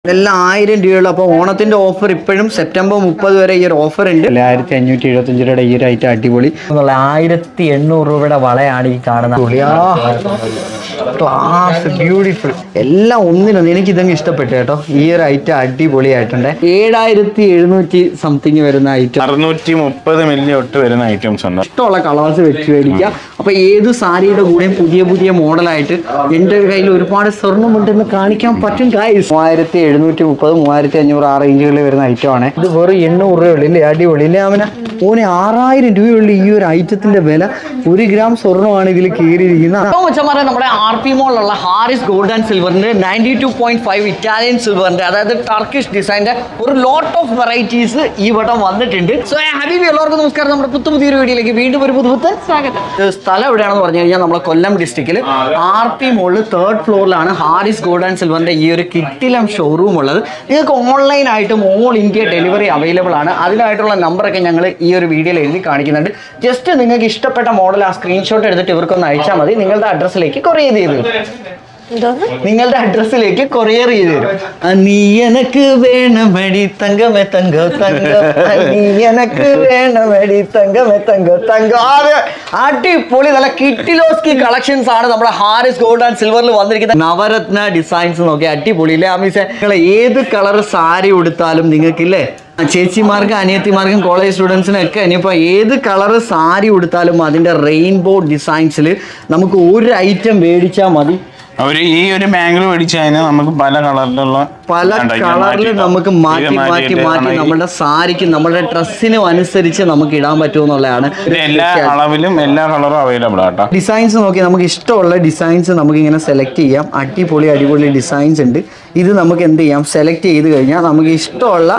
ഇതെല്ലാം ആയിരം രൂപയുള്ളൂ അപ്പോൾ ഓണത്തിന്റെ ഓഫർ ഇപ്പോഴും സെപ്റ്റംബർ മുപ്പത് വരെ ഈ ഒരു ഓഫർ ഉണ്ട് ആയിരത്തി അഞ്ഞൂറ്റി എഴുപത്തഞ്ച് രൂപയുടെ ഈ ഒരു ഐറ്റം അടിപൊളി എന്നുള്ള ആയിരത്തി എണ്ണൂറ് രൂപയുടെ വളയാണ് ഈ കാണുന്നത് ക്ലാസ് ബ്യൂട്ടിഫുൾ എല്ലാം ഒന്നിനൊന്ന് എനിക്ക് ഇതങ്ങ് ഇഷ്ടപ്പെട്ടു കേട്ടോ ഈ ഒരു ഐറ്റം അടിപൊളിയായിട്ടുണ്ട് ഏഴായിരത്തി എഴുന്നൂറ്റി സംതിങ് വരുന്ന ഐറ്റം അറുന്നൂറ്റി മുപ്പത് മില്ലി തൊട്ട് വരുന്ന ഐറ്റംസ് ഉണ്ട് ഇഷ്ടമുള്ള കളേഴ്സ് വെച്ച് മേടിക്കാം അപ്പൊ ഏത് സാരിയുടെ കൂടെയും പുതിയ പുതിയ മോഡലായിട്ട് എൻ്റെ കയ്യിൽ ഒരുപാട് സ്വർണ്ണമുണ്ടെന്ന് കാണിക്കാൻ പറ്റും ഗായ്സ് മൂവായിരത്തി എഴുന്നൂറ്റി മുപ്പത് മൂവായിരത്തി അഞ്ഞൂറ് ആ റേഞ്ചുകളിൽ വരുന്ന ഐറ്റമാണ് ഇത് വെറും എണ്ണൂറ് രൂപയുള്ളൂ ഇല്ലേ അടിപൊളി ഇല്ലേ അവന് ഓന് ആറായിരം രൂപയുള്ള ഈ ഒരു ഐറ്റത്തിന്റെ വില ഒരു ഗ്രാം സ്വർണ്ണമാണ് ഇതിൽ കീറിയിരിക്കുന്നത് വെച്ചമാരെ നമ്മുടെ ആർ പി മോളിലുള്ള ഹാരിസ് ഗോൾഡ് ആൻഡ് സിൽവറിന്റെ ninety two point five Italian സിൽവറിന്റെ അതായത് ടർക്കിഷ് ഡിസൈൻ്റെ ഒരു ലോട്ട് ഓഫ് വെറൈറ്റീസ് ഈ വട്ടം വന്നിട്ടുണ്ട് സോ ഹബീബി എല്ലാവർക്കും നമസ്കാരം നമ്മുടെ പുത്തു പുതിയൊരു വീഡിയോയിലേക്ക് വീണ്ടും ഒരു പുതുപുത്തൻ സ്വാഗതം ഇത് സ്ഥലം എവിടെയാണെന്ന് പറഞ്ഞു കഴിഞ്ഞാൽ നമ്മുടെ കൊല്ലം ഡിസ്ട്രിക്റ്റിൽ ആർ പി മോളിൽ തേർഡ് ഫ്ലോറിലാണ് ഹാരിസ് ഗോൾഡ് ആൻഡ് സിൽവറിന്റെ ഈ ഒരു കിട്ടിലം ഷോറൂം ഉള്ളത് നിങ്ങൾക്ക് ഓൺലൈൻ ആയിട്ടും ഓൾ ഇന്ത്യ ഡെലിവറി അവൈലബിൾ ആണ് അതിനായിട്ടുള്ള നമ്പറൊക്കെ ഞങ്ങൾ ഈ ഒരു വീഡിയോയിൽ എഴുതി കാണിക്കുന്നുണ്ട് ജസ്റ്റ് നിങ്ങൾക്ക് ഇഷ്ടപ്പെട്ട മോഡൽ ആ സ്ക്രീൻഷോട്ട് എടുത്തിട്ട് ഇവർക്കൊന്ന് അയച്ചാൽ മതി നിങ്ങളുടെ അഡ്രസ്സിലേക്ക് കൊറിയർ ചെയ്ത് തരും നിങ്ങളുടെ അഡ്രസ്സിലേക്ക് കൊറിയർ ചെയ്ത് തരും ആ, നീ എനക്ക് വേണമടി തങ്കമേ തങ്ക തങ്ക ആ, നീ എനക്ക് വേണമടി തങ്കമേ തങ്ക തങ്ക അതെ അടിപൊളി നല്ല കിട്ടിലോസ്കി കളക്ഷൻസ് ആണ് നമ്മുടെ ഹാരിസ് ഗോൾഡ് ആൻഡ് സിൽവറിൽ വന്നിരിക്കുന്ന നവരത്ന ഡിസൈൻസ് നോക്കി അടിപൊളി ഇല്ലേ അമീസെ നിങ്ങൾ ഏത് കളർ സാരി ഉടുത്താലും നിങ്ങൾക്കില്ലേ ആ, ചേച്ചിമാർക്കും അനിയത്തിമാർക്കും കോളേജ് സ്റ്റുഡൻസിനും ഒക്കെ ഇനിയിപ്പോൾ ഏത് കളർ സാരി ഉടുത്താലും അതിൻ്റെ റെയിൻബോ ഡിസൈൻസിൽ നമുക്ക് ഒരു ഐറ്റം മേടിച്ചാൽ മതി അവര് ഈ ഒരു ബാംഗിൾ മേടിച്ചു കഴിഞ്ഞാൽ നമുക്ക് പല കളറിലുള്ള പല കളറിൽ നമുക്ക് മാറ്റി മാറ്റി മാറ്റി നമ്മുടെ സാരിക്ക് നമ്മുടെ ഡ്രസ്സിനും അനുസരിച്ച് നമുക്ക് ഇടാൻ പറ്റുമെന്നുള്ളതാണ് എല്ലാ അളവിലും എല്ലാ കളറും അവൈലബിൾ ആട്ടോ ഡിസൈൻസ് നോക്കി നമുക്ക് ഇഷ്ടമുള്ള ഡിസൈൻസ് നമുക്ക് ഇങ്ങനെ സെലക്ട് ചെയ്യാം അടിപൊളി അടിപൊളി ഡിസൈൻസ് ഉണ്ട് ഇത് നമുക്ക് എന്ത് ചെയ്യാം സെലക്ട് ചെയ്ത് കഴിഞ്ഞാൽ നമുക്ക് ഇഷ്ടമുള്ള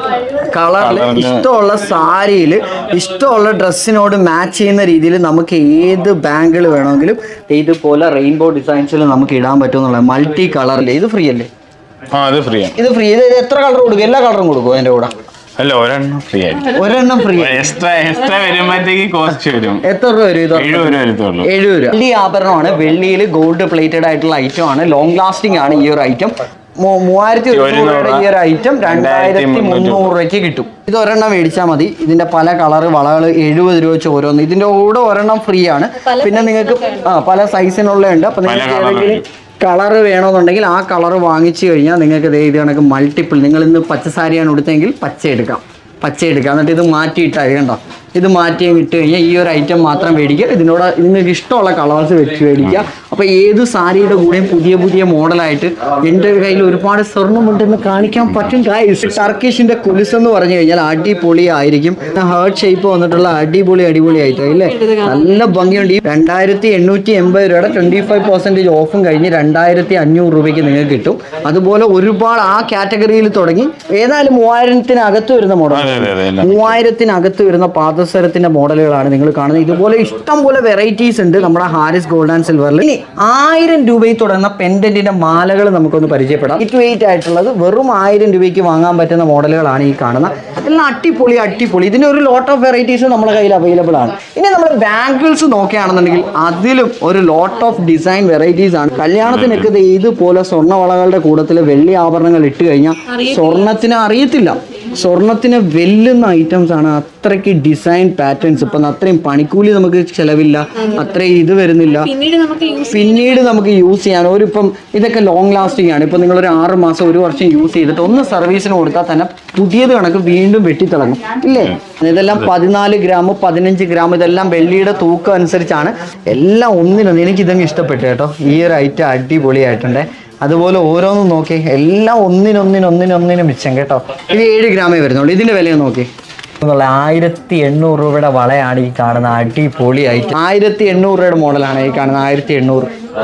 കളറിൽ Colourല് ഇഷ്ടമുള്ള സാരിയിൽ ഇഷ്ടമുള്ള ഡ്രസ്സിനോട് മാച്ച് ചെയ്യുന്ന രീതിയിൽ നമുക്ക് ഏത് ബാങ്കിൾ വേണമെങ്കിലും ഇതുപോലെ റെയിൻബോ ഡിസൈൻസിൽ നമുക്ക് ഇടാൻ പറ്റുമെന്നുള്ള മൾട്ടി കളറിൽ ഇത് ഫ്രീ അല്ലേ ആ അത് ഫ്രീ ആണ് ഇത് ഫ്രീ ഇത് എത്ര കളർ കൊടുക്കും എല്ലാ കളറും കൊടുക്കും അതിൻ്റെ കൂടെ അല്ല ഒരെണ്ണം ഫ്രീ ആയിരിക്കും ഒരെണ്ണം ഫ്രീ എക്സ്ട്രാ എക്സ്ട്രാ വരുമ്പോഴത്തേക്ക് കോസ്റ്റ് വരും എത്ര രൂപ വരും ഇത് എഴുപത് രൂപ വരത്തുള്ളൂ എഴുപത് രൂപ വെള്ളി ആഭരണമാണ് വെള്ളിയിൽ ഗോൾഡ് പ്ലേറ്റഡ് ആയിട്ടുള്ള ഐറ്റം ആണ് ലോങ് ലാസ്റ്റിംഗ് ആണ് ഈ ഒരു ഐറ്റം മൂവായിരത്തി ഒരുന്നൂറ് രൂപയുടെ ഈ ഒരു ഐറ്റം രണ്ടായിരത്തി മുന്നൂറ് രൂപയ്ക്ക് കിട്ടും ഇത് ഒരെണ്ണം മേടിച്ചാൽ മതി ഇതിന്റെ പല കളർ വളകൾ എഴുപത് രൂപ വെച്ച് ഓരോന്ന് ഇതിന്റെ കൂടെ ഒരെണ്ണം ഫ്രീ ആണ് പിന്നെ നിങ്ങൾക്ക് ആ പല സൈസിനുള്ള ഉണ്ട് അപ്പൊ പല നിങ്ങൾക്ക് colour ഏതെങ്കിലും കളർ വേണമെന്നുണ്ടെങ്കിൽ ആ കളർ വാങ്ങിച്ചു കഴിഞ്ഞാൽ നിങ്ങൾക്ക് ദേ ഇത് കണക്ക് മൾട്ടിപ്പിൾ നിങ്ങൾ ഇന്ന് പച്ച സാരിയാണ് എടുത്തതെങ്കിൽ പച്ച എടുക്കാം പച്ച എടുക്കാം എന്നിട്ട് ഇത് മാറ്റിയിട്ടാ കണ്ടോ ഇത് മാറ്റി അങ്ങ് ഇട്ട് കഴിഞ്ഞാൽ ഈ ഒരു ഐറ്റം മാത്രം മേടിക്കുക ഇതിനോട് നിങ്ങൾക്ക് ഇഷ്ടമുള്ള കളേഴ്സ് വെച്ച് മേടിക്കുക അപ്പോൾ ഏത് സാരിയുടെ കൂടെയും പുതിയ പുതിയ മോഡലായിട്ട് എൻ്റെ കയ്യിൽ ഒരുപാട് സ്വർണ്ണമുണ്ടെന്ന് കാണിക്കാൻ പറ്റും ഗൈസ് ടർക്കിഷിൻ്റെ കുലിസ് എന്ന് പറഞ്ഞു കഴിഞ്ഞാൽ അടിപൊളി ആയിരിക്കും ഹേർട്ട് ഷേപ്പ് വന്നിട്ടുള്ള അടിപൊളി അടിപൊളി ആയിട്ട് ഇല്ലേ നല്ല ഭംഗിയുണ്ട് ഈ രണ്ടായിരത്തി എണ്ണൂറ്റി എൺപത് രൂപയുടെ ട്വൻറ്റി ഫൈവ് പെർസെൻറ്റേജ് ഓഫും കഴിഞ്ഞ് രണ്ടായിരത്തി അഞ്ഞൂറ് രൂപയ്ക്ക് നിങ്ങൾക്ക് കിട്ടും അതുപോലെ ഒരുപാട് ആ കാറ്റഗറിയിൽ തുടങ്ങി ഏതായാലും മൂവായിരത്തിനകത്ത് വരുന്ന മോഡൽ അതെ അതെ അതെ എല്ലാം മൂവായിരത്തിനകത്ത് വരുന്ന പാദസരത്തിന്റെ മോഡലുകളാണ് നിങ്ങൾ കാണുന്നത് ഇതുപോലെ ഇഷ്ടം പോലെ വെറൈറ്റീസ് ഉണ്ട് നമ്മുടെ ഹാരിസ് ഗോൾഡ് ആൻഡ് സിൽവറിൽ ഇനി ആയിരം രൂപയിൽ തുടങ്ങുന്ന പെൻഡന്റിന്റെ മാലകൾ നമുക്കൊന്ന് പരിചയപ്പെടാം ഇറ്റ് വെയിറ്റ് ആയിട്ടുള്ളത് വെറും ആയിരം രൂപയ്ക്ക് വാങ്ങാൻ പറ്റുന്ന മോഡലുകളാണ് ഈ കാണുന്നത് എല്ലാം അട്ടിപ്പൊളി അട്ടിപ്പൊളി ഇതിന് ഒരു ലോട്ട് ഓഫ് വെറൈറ്റീസ് നമ്മുടെ കയ്യിൽ അവൈലബിൾ ആണ് ഇനി നമ്മൾ ബാംഗിൾസ് നോക്കുകയാണെന്നുണ്ടെങ്കിൽ അതിലും ഒരു ലോട്ട് ഓഫ് ഡിസൈൻ വെറൈറ്റീസ് ആണ് കല്യാണത്തിനൊക്കെ ദേ ഇതുപോലെ സ്വർണ്ണവളകളുടെ കൂട്ടത്തിൽ വെള്ളി ആഭരണങ്ങൾ ഇട്ട് കഴിഞ്ഞാൽ സ്വർണത്തിന് അറിയത്തില്ല സ്വർണത്തിന് വെല്ലുന്ന ഐറ്റംസ് ആണ് അത്രയ്ക്ക് ഡിസൈൻ പാറ്റേൺസ് ഇപ്പം അത്രയും പണിക്കൂലി നമുക്ക് ചിലവില്ല അത്രയും ഇത് വരുന്നില്ല പിന്നീട് നമുക്ക് യൂസ് പിന്നീട് നമുക്ക് യൂസ് ചെയ്യാൻ ഒരു ഇപ്പം ഇതൊക്കെ ലോങ് ലാസ്റ്റിംഗ് ആണ് ഇപ്പം നിങ്ങളൊരു ആറ് മാസം ഒരു വർഷം യൂസ് ചെയ്തിട്ട് ഒന്ന് സർവീസിന് കൊടുത്താൽ തന്നെ പുതിയത് കണക്ക് വീണ്ടും വെട്ടിത്തിളങ്ങും ഇല്ലേ ഇതെല്ലാം പതിനാല് ഗ്രാം പതിനഞ്ച് ഗ്രാം ഇതെല്ലാം വെള്ളിയുടെ തൂക്കം അനുസരിച്ചാണ് എല്ലാം ഒന്നിനൊന്ന് എനിക്ക് ഇതങ്ങ് ഇഷ്ടപ്പെട്ടു കേട്ടോ ഈ ഒരു ഐറ്റം അടിപൊളിയായിട്ടുണ്ട് അതുപോലെ ഓരോന്നും നോക്കി എല്ലാം ഒന്നിനൊന്നിനൊന്നിനൊന്നിനും മിച്ചം കേട്ടോ ഇത് ഏഴ് ഗ്രാമേ വരുന്നുള്ളൂ ഇതിന്റെ വില നോക്കി എന്നുള്ള ആയിരത്തി എണ്ണൂറ് രൂപയുടെ വളയാണ് ഈ കാണുന്ന അടിപൊളി ആയിട്ട് ആയിരത്തി എണ്ണൂറ് രൂപയുടെ മോഡലാണ് ഈ കാണുന്നത് ആയിരത്തി എണ്ണൂറ്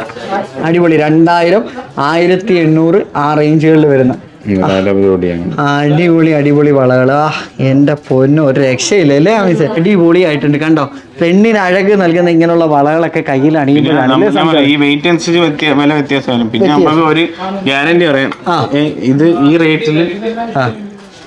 അടിപൊളി രണ്ടായിരം ആയിരത്തി എണ്ണൂറ് ആ റേഞ്ചുകളിൽ വരുന്ന കൂടിയാണ് അടിപൊളി അടിപൊളി വളകൾ ആ എൻ്റെ പൊന്നു ഒരു രക്ഷയില്ല അല്ലേ ആമിസ് അടിപൊളി ആയിട്ടുണ്ട് കണ്ടോ പെണ്ണിന് അഴക് നൽകുന്ന ഇങ്ങനെയുള്ള വളകളൊക്കെ കയ്യിൽ അണിയുമ്പോഴാണ് അല്ലേ നമ്മൾ ഈ വെയിറ്റ് അനുസരിച്ച് വ്യത്യ- വില വ്യത്യാസം വരും പിന്നെ നമുക്ക് ഒരു ഗ്യാരണ്ടി പറയാം ആ. ഏ, ഇത് ഈ റേറ്റിൽ ആ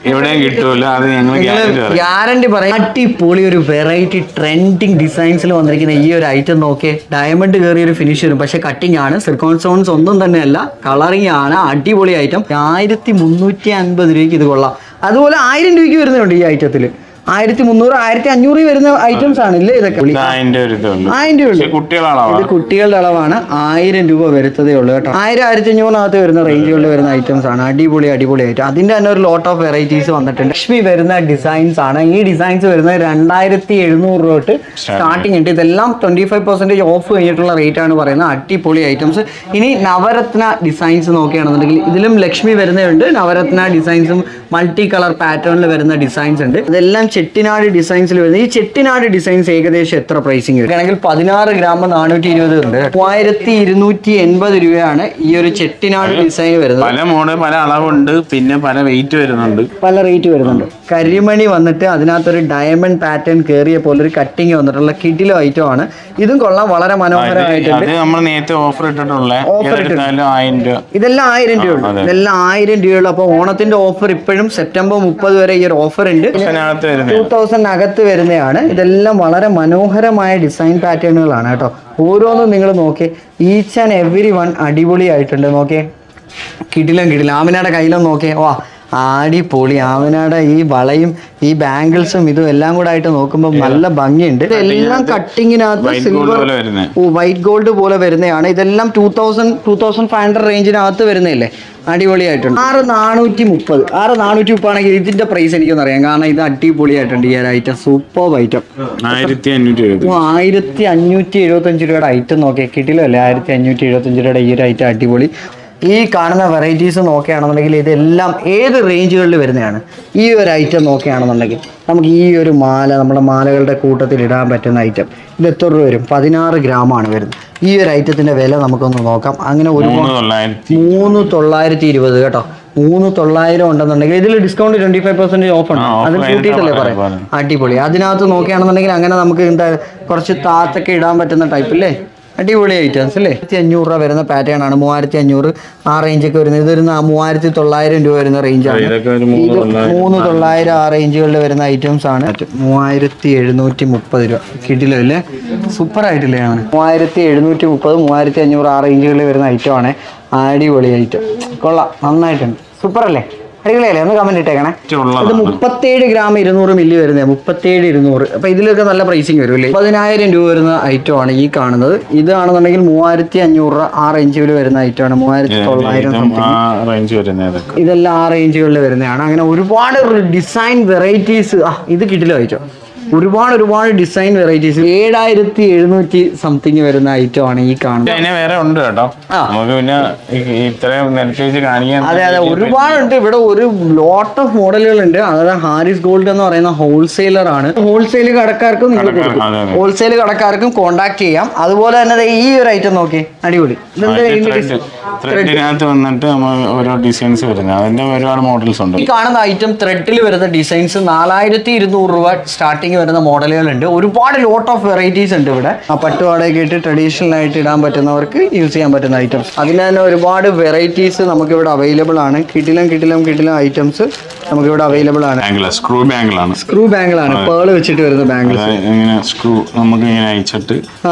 എവിടെയും കിട്ടൂല അത് ഞങ്ങൾ ഗ്യാരണ്ടി പറയും ഗ്യാരണ്ടി പറയാം അടിപൊളി ഒരു വെറൈറ്റി ട്രെൻഡിങ് ഡിസൈൻസിൽ വന്നിരിക്കുന്ന ഈ ഒരു ഐറ്റം നോക്കിയേ ഡയമണ്ട് കയറിയ ഒരു ഫിനിഷ് വരും പക്ഷെ കട്ടിംഗ് ആണ് സിർക്കോൺ സ്റ്റോൺസ് ഒന്നും തന്നെയല്ല കളറിംഗ് ആണ് അടിപൊളി ഐറ്റം ആയിരത്തി മുന്നൂറ്റി അൻപത് രൂപയ്ക്ക് ഇത് കൊള്ളാം അതുപോലെ ആയിരം രൂപയ്ക്ക് വരുന്നുണ്ട് ഈ ഐറ്റത്തിൽ ആയിരത്തി മുന്നൂറ് ആയിരത്തി അഞ്ഞൂറ് വരുന്ന ഐറ്റംസ് ആണ് ഇല്ലേ ഇതൊക്കെ ഇത് അതിന്റെ ഒരു ഇതുണ്ട് ആയിരം രൂപ പക്ഷെ കുട്ടികളെ അളവാ ഇത് കുട്ടികളുടെ അളവാണ് ആയിരം രൂപ വരുത്തതേ ഉള്ളൂ കേട്ടോ ആയിരം ആയിരത്തി അഞ്ഞൂറിനകത്ത് വരുന്ന റേഞ്ചുകളിൽ വരുന്ന ഐറ്റംസ് ആണ് അടിപൊളി അടിപൊളി ഐറ്റം അതിന്റെ തന്നെ ഒരു ലോട്ട് ഓഫ് വെറൈറ്റീസ് വന്നിട്ടുണ്ട് ലക്ഷ്മി വരുന്ന ഡിസൈൻസ് ആണ് ഈ ഡിസൈൻസ് വരുന്നത് രണ്ടായിരത്തി എഴുന്നൂറ് രൂപ തൊട്ട് സ്റ്റാർട്ടിംഗ് ഉണ്ട് ഇതെല്ലാം ട്വന്റി ഫൈവ് പെർസെന്റേജ് ഓഫ് കഴിഞ്ഞിട്ടുള്ള റേറ്റ് ആണ് പറയുന്നത് അടിപൊളി ഐറ്റംസ് ഇനി നവരത്ന ഡിസൈൻസ് നോക്കുകയാണെന്നുണ്ടെങ്കിൽ ഇതിലും ലക്ഷ്മി വരുന്നുണ്ട് നവരത്ന ഡിസൈൻസും മൾട്ടി കളർ പാറ്റേണിൽ വരുന്ന ഡിസൈൻസ് ഉണ്ട് ഇതെല്ലാം ചെട്ടിനാട് ഡിസൈൻസിൽ വരുന്നത് ഈ ചെട്ടിനാട് ഡിസൈൻസ് ഏകദേശം എത്ര പ്രൈസിങ് വരും ആണെങ്കിൽ പതിനാറ് ഗ്രാം നാനൂറ്റി ഇരുപത് ഉണ്ട് മൂവായിരത്തി ഇരുന്നൂറ്റി എൺപത് രൂപയാണ് ഈ ഒരു ചെട്ടിനാട് ഡിസൈൻ വരുന്നത് പല മോഡ് പല അളവുണ്ട് പിന്നെ പല വെയിറ്റ് വരുന്നുണ്ട് പല റേറ്റ് വരുന്നുണ്ട് കരിമണി വന്നിട്ട് അതിനകത്തൊരു ഡയമണ്ട് പാറ്റേൺ കയറിയ പോലെ ഒരു കട്ടിങ് വന്നിട്ടുള്ള കിഡിലോ ഐറ്റം ആണ് ഇതും കൊള്ളാം വളരെ മനോഹരമായിട്ടുണ്ട് അത് നമ്മൾ നേരത്തെ ഓഫർ ഇട്ടിട്ടുള്ള Offer ഏതെടുത്താലും ആയിരം രൂപ ഇതെല്ലാം ആയിരം രൂപയുള്ളൂ അതെ. ഇതെല്ലാം ആയിരം രൂപയുള്ളൂ അപ്പോൾ ഓണത്തിന്റെ ഓഫർ ഇപ്പോഴും സെപ്റ്റംബർ മുപ്പത് വരെ ഈ ഒരു ഓഫർ ഉണ്ട് അതിനകത്ത് വരുന്നത് ടൂ തൗസൻഡ് അകത്ത് വരുന്നതാണ് ഇതെല്ലാം വളരെ മനോഹരമായ ഡിസൈൻ പാറ്റേണുകളാണ് കേട്ടോ ഓരോന്നും നിങ്ങൾ നോക്കിയേ ഈച്ച് ആൻഡ് എവറി വൺ അടിപൊളിയായിട്ടുണ്ട് നോക്കിയേ കിടിലം കിടിലം ആമിനയുടെ കയ്യിലും നോക്കിയേ വാ ആടിപൊളി ആമിനയുടെ ഈ വളയും ഈ ബാംഗിൾസും ഇതും എല്ലാം കൂടെ ആയിട്ട് നോക്കുമ്പോൾ നല്ല ഭംഗിയുണ്ട് ഇതെല്ലാം കട്ടിങ്ങിനകത്ത് White gold സിൽവർ പോലെ വരുന്നേ. വൈറ്റ് ഗോൾഡ് പോലെ വരുന്നതാണ് ഇതെല്ലാം two thousand two thousand five hundred റേഞ്ചിനകത്ത് വരുന്നില്ലേ അടിപൊളിയായിട്ടുണ്ട് ആറ് നാനൂറ്റി മുപ്പത് ആറ് നാനൂറ്റി മുപ്പാണെങ്കിൽ ഇതിന്റെ പ്രൈസ് എനിക്കൊന്നും അറിയാം കാരണം ഇത് അടിപൊളിയായിട്ടുണ്ട് ഈ ഒരു ഐറ്റം സൂപ്പർ ഐറ്റം ആയിരത്തി അഞ്ഞൂറ്റി എഴുപത് ആയിരത്തി അഞ്ഞൂറ്റി എഴുപത്തഞ്ച് രൂപയുടെ ഐറ്റം നോക്കിയാൽ കിട്ടില്ലല്ലേ ആയിരത്തി അഞ്ഞൂറ്റി എഴുപത്തഞ്ച് രൂപയുടെ ഈ ഒരു ഐറ്റം അടിപൊളി ഈ കാണുന്ന വെറൈറ്റീസ് നോക്കുകയാണെന്നുണ്ടെങ്കിൽ ഇതെല്ലാം ഏത് റേഞ്ചുകളിൽ വരുന്നതാണ് ഈ ഒരു ഐറ്റം നോക്കുകയാണെന്നുണ്ടെങ്കിൽ നമുക്ക് ഈ ഒരു മാല നമ്മുടെ മാലകളുടെ കൂട്ടത്തിൽ ഇടാൻ പറ്റുന്ന ഐറ്റം ഇത് എത്ര രൂപ വരും പതിനാറ് ഗ്രാമാണ് വരുന്നത് ഈ ഒരു ഐറ്റത്തിന്റെ വില നമുക്കൊന്ന് നോക്കാം അങ്ങനെ ഒരു മൂന്ന് തൊള്ളായിരത്തി മൂന്ന് തൊള്ളായിരത്തി ഇരുപത് കേട്ടോ മൂന്ന് തൊള്ളായിരം ഉണ്ടെന്നുണ്ടെങ്കിൽ ഇതിൽ discount twenty five percentage off ഉണ്ട് ആ, off അതിൽ കഴിഞ്ഞിട്ടാ കൂട്ടിയിട്ടല്ലേ പറയാം, പറയാം പറയാം. അടിപൊളി അതിനകത്ത് നോക്കുകയാണെന്നുണ്ടെങ്കിൽ അങ്ങനെ നമുക്ക് എന്താ കുറച്ച് താത്തൊക്കെ ഇടാൻ പറ്റുന്ന ടൈപ്പ് അല്ലേ അടിപൊളി ഐറ്റംസ് അല്ലേ ആയിരത്തി അഞ്ഞൂറ് രൂപ വരുന്ന പാറ്റേൺ ആണ് മൂവായിരത്തി അഞ്ഞൂറ് ആ റേഞ്ചൊക്കെ വരുന്നത് ഇതൊരു നാ- മൂവായിരത്തി തൊള്ളായിരം രൂപ വരുന്ന റേഞ്ചാണ് ഇതൊക്കെ ഒരു മൂന്ന് ഇത് തൊള്ളായിരം. മൂന്ന് തൊള്ളായിരം ആ റേഞ്ചുകളിൽ വരുന്ന ഐറ്റംസ് ആണ് മൂവായിരത്തി എഴുന്നൂറ്റി മുപ്പത് രൂപ കിട്ടില്ലോ അല്ലേ സൂപ്പർ ആയിട്ടില്ലേ ആണ് മൂവായിരത്തി എഴുന്നൂറ്റി മുപ്പത് മൂവായിരത്തി അഞ്ഞൂറ് ആ റേഞ്ചുകളിൽ വരുന്ന ഐറ്റം ആണ് അടിപൊളി ഐറ്റം കൊള്ളാം നന്നായിട്ടുണ്ട് സൂപ്പർ അല്ലേ അടിപൊളിയല്ലേ ഒന്ന് കമന്റ് ഇട്ടേക്കണേ ഇത് ഉള്ളതാണ് മുപ്പത്തേഴ് ഗ്രാം ഇരുന്നൂറ് മില്ലി വരുന്നത് മുപ്പത്തേഴ് ഇരുന്നൂറ് അപ്പൊ ഇതിലൊക്കെ നല്ല പ്രൈസിങ് വരും അല്ലേ പതിനായിരം രൂപ വരുന്ന ഐറ്റം ആണ് ഈ കാണുന്നത് ഇതാണെന്നുണ്ടെങ്കിൽ മൂവായിരത്തി അഞ്ഞൂറ് രൂപ ആ റേഞ്ചിൽ വരുന്ന ഐറ്റം ആണ് മൂവായിരത്തി തൊള്ളായിരം ഇതും സംതിങ് ആ റേഞ്ച് വരുന്നത് ഇതൊക്കെ ഇതെല്ലാം ആ റേഞ്ചുകളിൽ വരുന്നതാണ് അങ്ങനെ ഒരുപാട് ഡിസൈൻ വെറൈറ്റീസ് ആ ഇത് കിട്ടില്ല ഐറ്റം ഒരുപാട് ഒരുപാട് ഡിസൈൻ വെറൈറ്റീസ് ഏഴായിരത്തി എഴുന്നൂറ്റി സംതിങ് വരുന്ന ഐറ്റം ആണ് ഈ കാണുന്നത് അതിന് വേറെ ഉണ്ട് കേട്ടോ ആ. നമുക്ക് പിന്നെ ഈ- ഈ ഇത്രയും നെൽക്കേജ് കാണിക്കാൻ അതെ അതെ ഒരുപാടുണ്ട് ഇവിടെ ഒരു ലോട്ട് ഓഫ് മോഡലുകൾ ഉണ്ട് അതായത് ഹാരിസ് ഗോൾഡ് എന്ന് പറയുന്ന ഹോൾസെയിലർ ആണ് ഹോൾസെയിൽ കടക്കാർക്കും നിങ്ങൾ കടക്കാർ, കൊടുക്കും അതെ, അതെ. ഹോൾസെയിൽ കടക്കാർക്കും കോണ്ടാക്ട് ചെയ്യാം അതുപോലെ തന്നെ ദേ ഈ ഒരു ഐറ്റം നോക്കി അടിപൊളി ഇതെന്താ ഇതിന്റെ ഡിസ്- ത്രെഡിനകത്ത് വന്നിട്ട് നമ്മൾ ഓരോ ഡിസൈൻസ് വരുന്നത് അതിന്റെ ഒരുപാട് മോഡൽസ് ഉണ്ട് ഈ കാണുന്ന ഐറ്റം ത്രെഡിൽ വരുന്ന ഡിസൈൻസ് നാലായിരത്തി ഇരുന്നൂറ് രൂപ സ്റ്റാർട്ടിങ് വരുന്ന മോഡലുകളുണ്ട് ഒരുപാട് ലോട്ട് ഓഫ് വെറൈറ്റീസ് ഉണ്ട് ഇവിടെ ആ പട്ടുപാടയൊക്കെ ഇട്ട് ട്രഡീഷണൽ ആയിട്ട് ഇടാൻ പറ്റുന്നവർക്ക് യൂസ് ചെയ്യാൻ പറ്റുന്ന ഐറ്റംസ് അതിന് തന്നെ ഒരുപാട് വെറൈറ്റീസ് നമുക്ക് ഇവിടെ അവൈലബിൾ ആണ് കിട്ടിലും കിട്ടിലും കിട്ടിലും ഐറ്റംസ് നമുക്ക് ഇവിടെ അവൈലബിൾ ആണ് ബാങ്കിൾ സ്ക്രൂ ബാങ്കിളാണ് സ്ക്രൂ ബാങ്കിളാണ് പേള് വെച്ചിട്ട് വരുന്ന ബാങ്കിൾസ് അതായത് ഇങ്ങനെ സ്ക്രൂ നമുക്ക് ഇങ്ങനെ അയച്ചിട്ട് ആ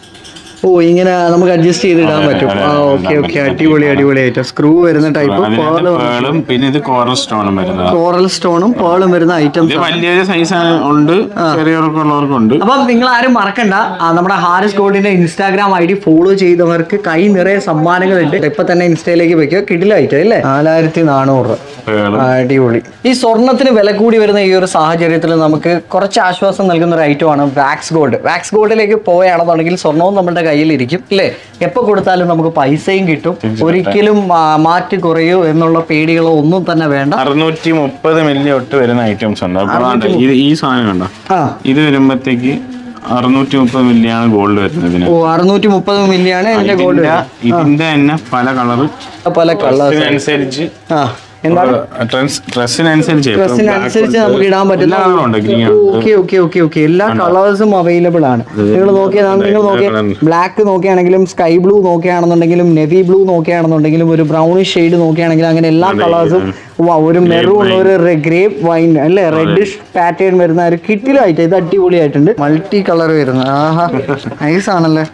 ഓ ഇങ്ങനെ നമുക്ക് അഡ്ജസ്റ്റ് ചെയ്ത് ഇടാൻ അതെ, പറ്റും അതെ, ആ അതെ, ഓക്കെ ഇടാൻ ഓക്കെ പറ്റും. അടിപൊളി അടിപൊളി ഐറ്റം സ്ക്രൂ വരുന്ന ടൈപ്പ് അതിനകത്ത് പേളും പിന്നെ ഇത് കോറൽ സ്റ്റോണും വരുന്നത് കോറൽ സ്റ്റോണും പേളും വരുന്ന ഇത് ഐറ്റംസ് വലിയൊരു സൈസ് ഉണ്ട് ചെറിയവർക്കും ഉള്ളവർക്കുണ്ട് അപ്പം നിങ്ങൾ ആരും മറക്കണ്ട ആ, നമ്മുടെ ഹാരിസ് ഗോൾഡിന്റെ ഇൻസ്റ്റാഗ്രാം ഐ ഡി ഫോളോ ചെയ്തവർക്ക് കൈ നിറയെ സമ്മാനങ്ങളുണ്ട് ഇപ്പൊ തന്നെ ഇൻസ്റ്റയിലേക്ക് വെക്കുക കിടിലായിട്ട് അല്ലേ നാലായിരത്തി നാനൂറ് രൂപ പേളും അടിപൊളി ഈ സ്വർണത്തിന് വില കൂടി വരുന്ന ഈ ഒരു സാഹചര്യത്തിൽ നമുക്ക് കുറച്ച് ആശ്വാസം നൽകുന്ന ഒരു ഐറ്റമാണ് വാക്സ് ഗോൾഡ് വാക്സ് ഗോൾഡിലേക്ക് പോവുകയാണെന്നുണ്ടെങ്കിൽ സ്വർണവും നമ്മുടെ കയ്യിലിരിക്കും അല്ലേ എപ്പോൾ കൊടുത്താലും നമുക്ക് പൈസയും കിട്ടും ഒരിക്കലും ആ, മാറ്റ് കുറയോ എന്നുള്ള പേടികളോ ഒന്നും തന്നെ വേണ്ട അറുന്നൂറ്റി മുപ്പത് മില്ലി തൊട്ട് വരുന്ന ഐറ്റംസ് ഉണ്ട് അപ്പോൾ ആണ്ട് ഇത് ഈ സാധനം കണ്ടോ ആ ഇത് വരുമ്പോഴത്തേക്ക് അറുന്നൂറ്റി മുപ്പത് മില്ലിയാണ് ഗോൾഡ് വരുന്നത് ഇതിന് ഓ അറുന്നൂറ്റി മുപ്പത് മില്ലിയാണ് ഇതിന്റെ ഗോൾഡ് ഇതിന്റെ ഇതിന്റെ തന്നെ പല കളറ് പല കളേഴ്സ് ഇതിനനുസരിച്ച് ആ എന്താണ് ഡ്രസ്സിനനുസരിച്ച് ഡ്രസ്സിനനുസരിച്ച് നമുക്ക് ഇടാൻ പറ്റുന്ന ഉണ്ട് green okay okay okay okay എല്ലാ കളേഴ്സും അവൈലബിൾ ആണ് നിങ്ങൾ നോക്കിയാൽ നിങ്ങൾ നോക്കിയ ബ്ലാക്ക് നോക്കുകയാണെങ്കിലും സ്കൈ ബ്ലൂ നോക്കുകയാണെന്നുണ്ടെങ്കിലും നെവി ബ്ലൂ നോക്കുകയാണെന്നുണ്ടെങ്കിലും ഒരു ബ്രൗണിഷ് ഷെയ്ഡ് നോക്കുകയാണെങ്കിൽ അങ്ങനെ എല്ലാ കളേഴ്സും ഒരു മെറൂൺ ഒരു ഗ്രേപ്പ് വൈൻ അല്ലേ റെഡിഷ് പാറ്റേൺ വരുന്ന ഒരു കിറ്റിലായിട്ട് ഇത് അടിപൊളിയായിട്ടുണ്ട് മൾട്ടി കളർ വരുന്നത് ആഹാ നൈസ് ആണല്ലേ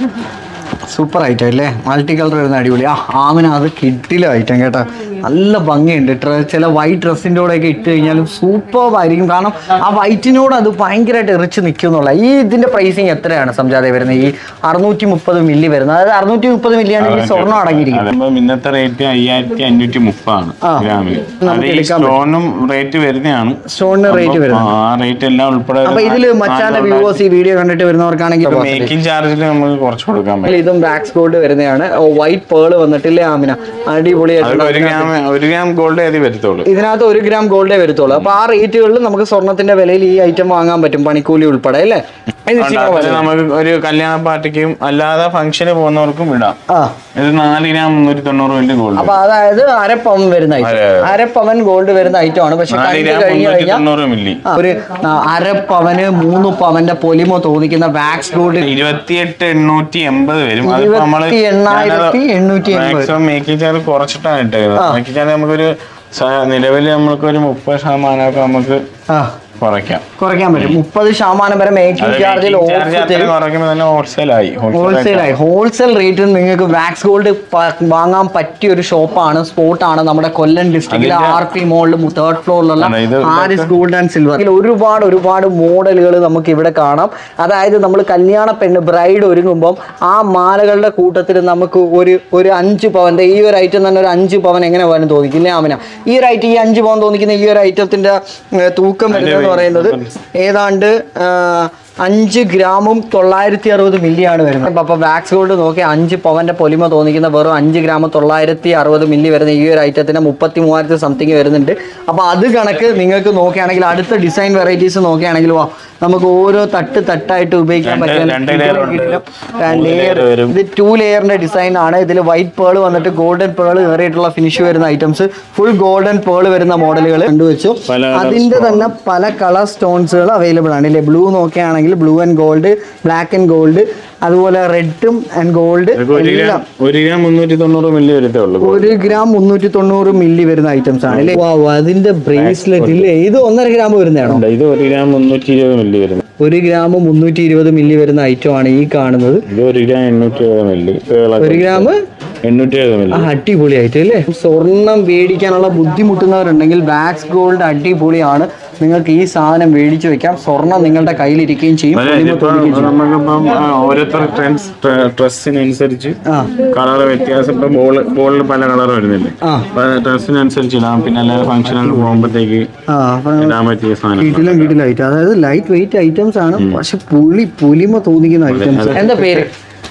സൂപ്പർ ഐറ്റം അല്ലേ മൾട്ടി കളർ വരുന്ന അടിപൊളി ആ ആമിന അത് കിട്ടില്ല ഐറ്റം കേട്ടോ നല്ല ഭംഗിയുണ്ട് ഡ്ര- ചില വൈറ്റ് ഡ്രസ്സിൻ്റെ കൂടെയൊക്കെ ഇട്ട് കഴിഞ്ഞാലും സൂപ്പർ ആയിരിക്കും കാരണം ആ വൈറ്റിനോട് അത് ഭയങ്കരമായിട്ട് എറിച്ച് നിൽക്കും എന്നുള്ള ഈ ഇതിന്റെ പ്രൈസിങ് എത്രയാണ് സംജാതെ വരുന്നത് ഈ അറുന്നൂറ്റി മുപ്പത് മില്ലി വരുന്നത് അതായത് അറുന്നൂറ്റി മുപ്പത് മില്ലിയാണ് ഈ സ്വർണ്ണം അടങ്ങിയിരിക്കുന്നത് അതുമ്പോ ഇന്നത്തെ റേറ്റ് അയ്യായിരത്തി അഞ്ഞൂറ്റി മുപ്പാണ് ആ. ഗ്രാമിന് അത് നമുക്ക് ഈ എടുക്കാൻ സ്റ്റോണും റേറ്റ് വരുന്നതാണ് സ്റ്റോണിന് റേറ്റ് അപ്പം, വരുന്നത് ആ റേറ്റ് എല്ലാം ഉൾപ്പെടെ അപ്പൊ ഇതില് മച്ചാന്റെ വ്യൂവേഴ്സ് ഈ വീഡിയോ കണ്ടിട്ട് വരുന്നവർക്കാണെങ്കിൽ മേക്കിംഗ് ചാർജിൽ നമുക്ക് കുറച്ച് കൊടുക്കാൻ പറ്റും ഇതും ബാക്സ് ഗോൾഡ് വരുന്നതാണ് വൈറ്റ് പേള് വന്നിട്ടില്ലേ ആമിന അത് അടിപൊളിയായിട്ട് ഒരു ഗ്രാം ഒരു ഗ്രാം ഗോൾഡ് ഏതി വരത്തുള്ളൂ ഇതിനകത്ത് ഒരു ഗ്രാം ഗോൾഡേ വരത്തുള്ളൂ അപ്പൊ ആ റേറ്റുകളിൽ നമുക്ക് സ്വർണത്തിന്റെ വിലയിൽ ഈ ഐറ്റം വാങ്ങാൻ പറ്റും പണിക്കൂലി ഉൾപ്പെടെ അല്ലേ ഇത് ഇച്ചിരി അതുകൊണ്ട് വലുത്. നമുക്ക് ഒരു കല്യാണ പാർട്ടിക്കും അല്ലാതെ ഫംഗ്ഷന് പോകുന്നവർക്കും ഇടാം ആ ഇത് നാല് ഗ്രാം മുന്നൂറ്റി തൊണ്ണൂറ് വലിയ ഗോൾഡ് അപ്പൊ അതായത് അര പവൻ വരുന്ന ഐറ്റം അതെ, അതെ. അര പവൻ ഗോൾഡ് വരുന്ന ഐറ്റം ആണ് പക്ഷെ നാല് കണ്ടു ഗ്രാം കഴിഞ്ഞു മുന്നൂറ്റി കഴിഞ്ഞാൽ തൊണ്ണൂറ് മില്ലി ആ, ഒരു ആ, അര പവന് മൂന്ന് പവന്റെ പൊലിമ തോന്നിക്കുന്ന വാക്സ് ഗോൾഡ് ഇരുപത്തിയെട്ട് എണ്ണൂറ്റി എൺപത് വരും അതിപ്പോ നമ്മള് ഇരുപത്തി എണ്ണായിരത്തി എണ്ണൂറ്റി എൺപത് മാക്സിമം മേക്കിംഗ് ചാർജ് കുറച്ചിട്ടാണ് ഇട്ടേക്കുന്നത് മേക്കിംഗ് ചാർജ് നമുക്കൊരു നിലവിൽ നമുക്ക് ഒരു മുപ്പത് ശതമാനമൊക്കെ നമുക്ക് ആ കുറയ്ക്കാം കുറയ്ക്കാൻ പറ്റും മുപ്പത് ശതമാനം വരെ അത് മേക്കിംഗ് ചാർജിൽ making ഓഫ് charge അത്രയും തരും കുറയ്ക്കുമ്പോൾ തന്നെ ഹോൾസെയിൽ ആയി ഹോൾസെയിൽ ആയി ഹോൾസെയിൽ റേറ്റിൽ നിങ്ങൾക്ക് വാക്സ് ഗോൾഡ് വാങ്ങാൻ പറ്റിയ ഒരു ഷോപ്പാണ് സ്പോട്ടാണ് നമ്മുടെ കൊല്ലം ഡിസ്ട്രിക്റ്റിലെ അതിന്റെ- ആർ പി മോളിൽ തേർഡ് ഫ്ലോറിലുള്ള അതെ, ഇത് ആരിസ് ഗോൾഡ് ആൻഡ് സിൽവർ ഇതിൽ ഒരുപാട് ഒരുപാട് മോഡലുകൾ നമുക്ക് ഇവിടെ കാണാം അതായത് നമ്മൾ കല്യാണ പെണ്ണ് ബ്രൈഡ് ഒരുങ്ങുമ്പം ആ മാലകളുടെ കൂട്ടത്തിൽ നമുക്ക് ഒരു ഒരു അഞ്ച് പവന്റെ ഈ ഒരു ഐറ്റം തന്നെ ഒരു അഞ്ച് പവൻ എങ്ങനെ പോകാനും തോന്നിക്കില്ലേ ആമന ഈ ഒരു ഐറ്റം ഈ അഞ്ച് പവൻ തോന്നിക്കുന്ന ഈ ഒരു ഐറ്റത്തിന്റെ ഏർ, തൂക്കം വരുന്നത് പറയുന്നത് ഏതാണ്ട് ആ, അഞ്ച് ഗ്രാമും തൊള്ളായിരത്തി അറുപത് മില്ലിയാണ് വരുന്നത് അപ്പൊ വാക്സ് ഗോൾഡ് നോക്കി അഞ്ച് പവന്റെ പൊലിമ തോന്നിക്കുന്ന വെറും അഞ്ച് ഗ്രാം തൊള്ളായിരത്തി അറുപത് മില്ലി വരുന്ന ഈ ഒരു ഐറ്റത്തിന് മുപ്പത്തി മൂവായിരത്തി സംതിങ് വരുന്നുണ്ട് അപ്പൊ അത് കണക്ക് നിങ്ങൾക്ക് നോക്കുകയാണെങ്കിൽ അടുത്ത ഡിസൈൻ വെറൈറ്റീസ് നോക്കുകയാണെങ്കിൽ വാ നമുക്ക് ഓരോ തട്ട് തട്ടായിട്ട് ഉപയോഗിക്കാൻ രണ്ട്- പറ്റുന്ന രണ്ട് layer ഉണ്ട്. മൂന്ന് ലെയർ layer വരും. ഇത് ടു ലെയറിന്റെ ഡിസൈൻ ആണ് ഇതിൽ വൈറ്റ് പേൾ വന്നിട്ട് ഗോൾഡൻ പേൾ കയറിയിട്ടുള്ള ഫിനിഷ് വരുന്ന ഐറ്റംസ് ഫുൾ ഗോൾഡൻ പേൾ വരുന്ന മോഡലുകൾ കണ്ടുവച്ചു പല colour അതിന്റെ തന്നെ പല കളർ സ്റ്റോൺസുകൾ അവൈലബിൾ ആണ് ഇല്ലേ ബ്ലൂ നോക്കുകയാണെങ്കിൽ blue and gold black and gold അതുപോലെ റെഡും ആൻഡ് ഗോൾഡ് ഇതൊക്കെ ഒരു ഗ്രാം എല്ലാം ഒരു ഗ്രാം മുന്നൂറ്റി തൊണ്ണൂറ് മില്ലി വരത്തേ ഉള്ളൂ ഒരു ഗ്രാം മുന്നൂറ്റി തൊണ്ണൂറ് മില്ലി വരുന്ന ഐറ്റംസ് ആണ് അല്ലേ വാവ് അതിന്റെ ബ്രേസ്ലെറ്റ് ഇല്ലേ ഇത് ഒന്നര ഗ്രാം വരുന്നതാണോ ഉണ്ട്. ഇത് ഒരു ഗ്രാം മുന്നൂറ്റി ഇരുപത് മില്ലി വരുന്നു ഒരു ഗ്രാം മുന്നൂറ്റി ഇരുപത് മില്ലി വരുന്ന ഐറ്റം ആണ് ഈ കാണുന്നത് ഇത് ഒരു ഗ്രാം എണ്ണൂറ്റി എഴുപത് മില്ലി ഒരു ഗ്രാം എണ്ണൂറ്റി എഴുപത് മില്ലി ആ അടിപൊളിയായിട്ട് അല്ലേ സ്വർണം മേടിക്കാനുള്ള ബുദ്ധിമുട്ടുന്നവരുണ്ടെങ്കിൽ വാക്സ് ഗോൾഡ് അടിപൊളിയാണ് നിങ്ങൾക്ക് ഈ സാധനം മേടിച്ചു വെക്കാം സ്വർണം നിങ്ങളുടെ കയ്യിലിരിക്കുകയും ചെയ്യും അതെ, പൊലിമ ഇതിപ്പോ തോന്നിക്കുകയും ചെയ്യും. നമുക്കിപ്പം ആ, ഓരോരുത്തർ ട്രെൻഡ്സ് ഡ്രസ്സിനനുസരിച്ച് ആ കളർ വ്യത്യാസം ഇപ്പൊ ബോൾ ബോളിൽ പല കളർ വരുന്നില്ലേ ആ അപ്പൊ ഡ്രസ്സിനനുസരിച്ച് ഇടാം പിന്നെ അല്ലാതെ ഫംഗ്ഷനൊക്കെ പോകുമ്പോഴത്തേക്ക് ആ അപ്പൊ ഇടാൻ പറ്റിയ സാധനം വീട്ടിലും വീട്ടിലായിട്ട് അതായത് ലൈറ്റ് വെയിറ്റ് ഐറ്റംസ് ആണ് പക്ഷെ പുളി പുലിമ തോന്നിക്കുന്ന ഐറ്റംസ് എന്താ പേര്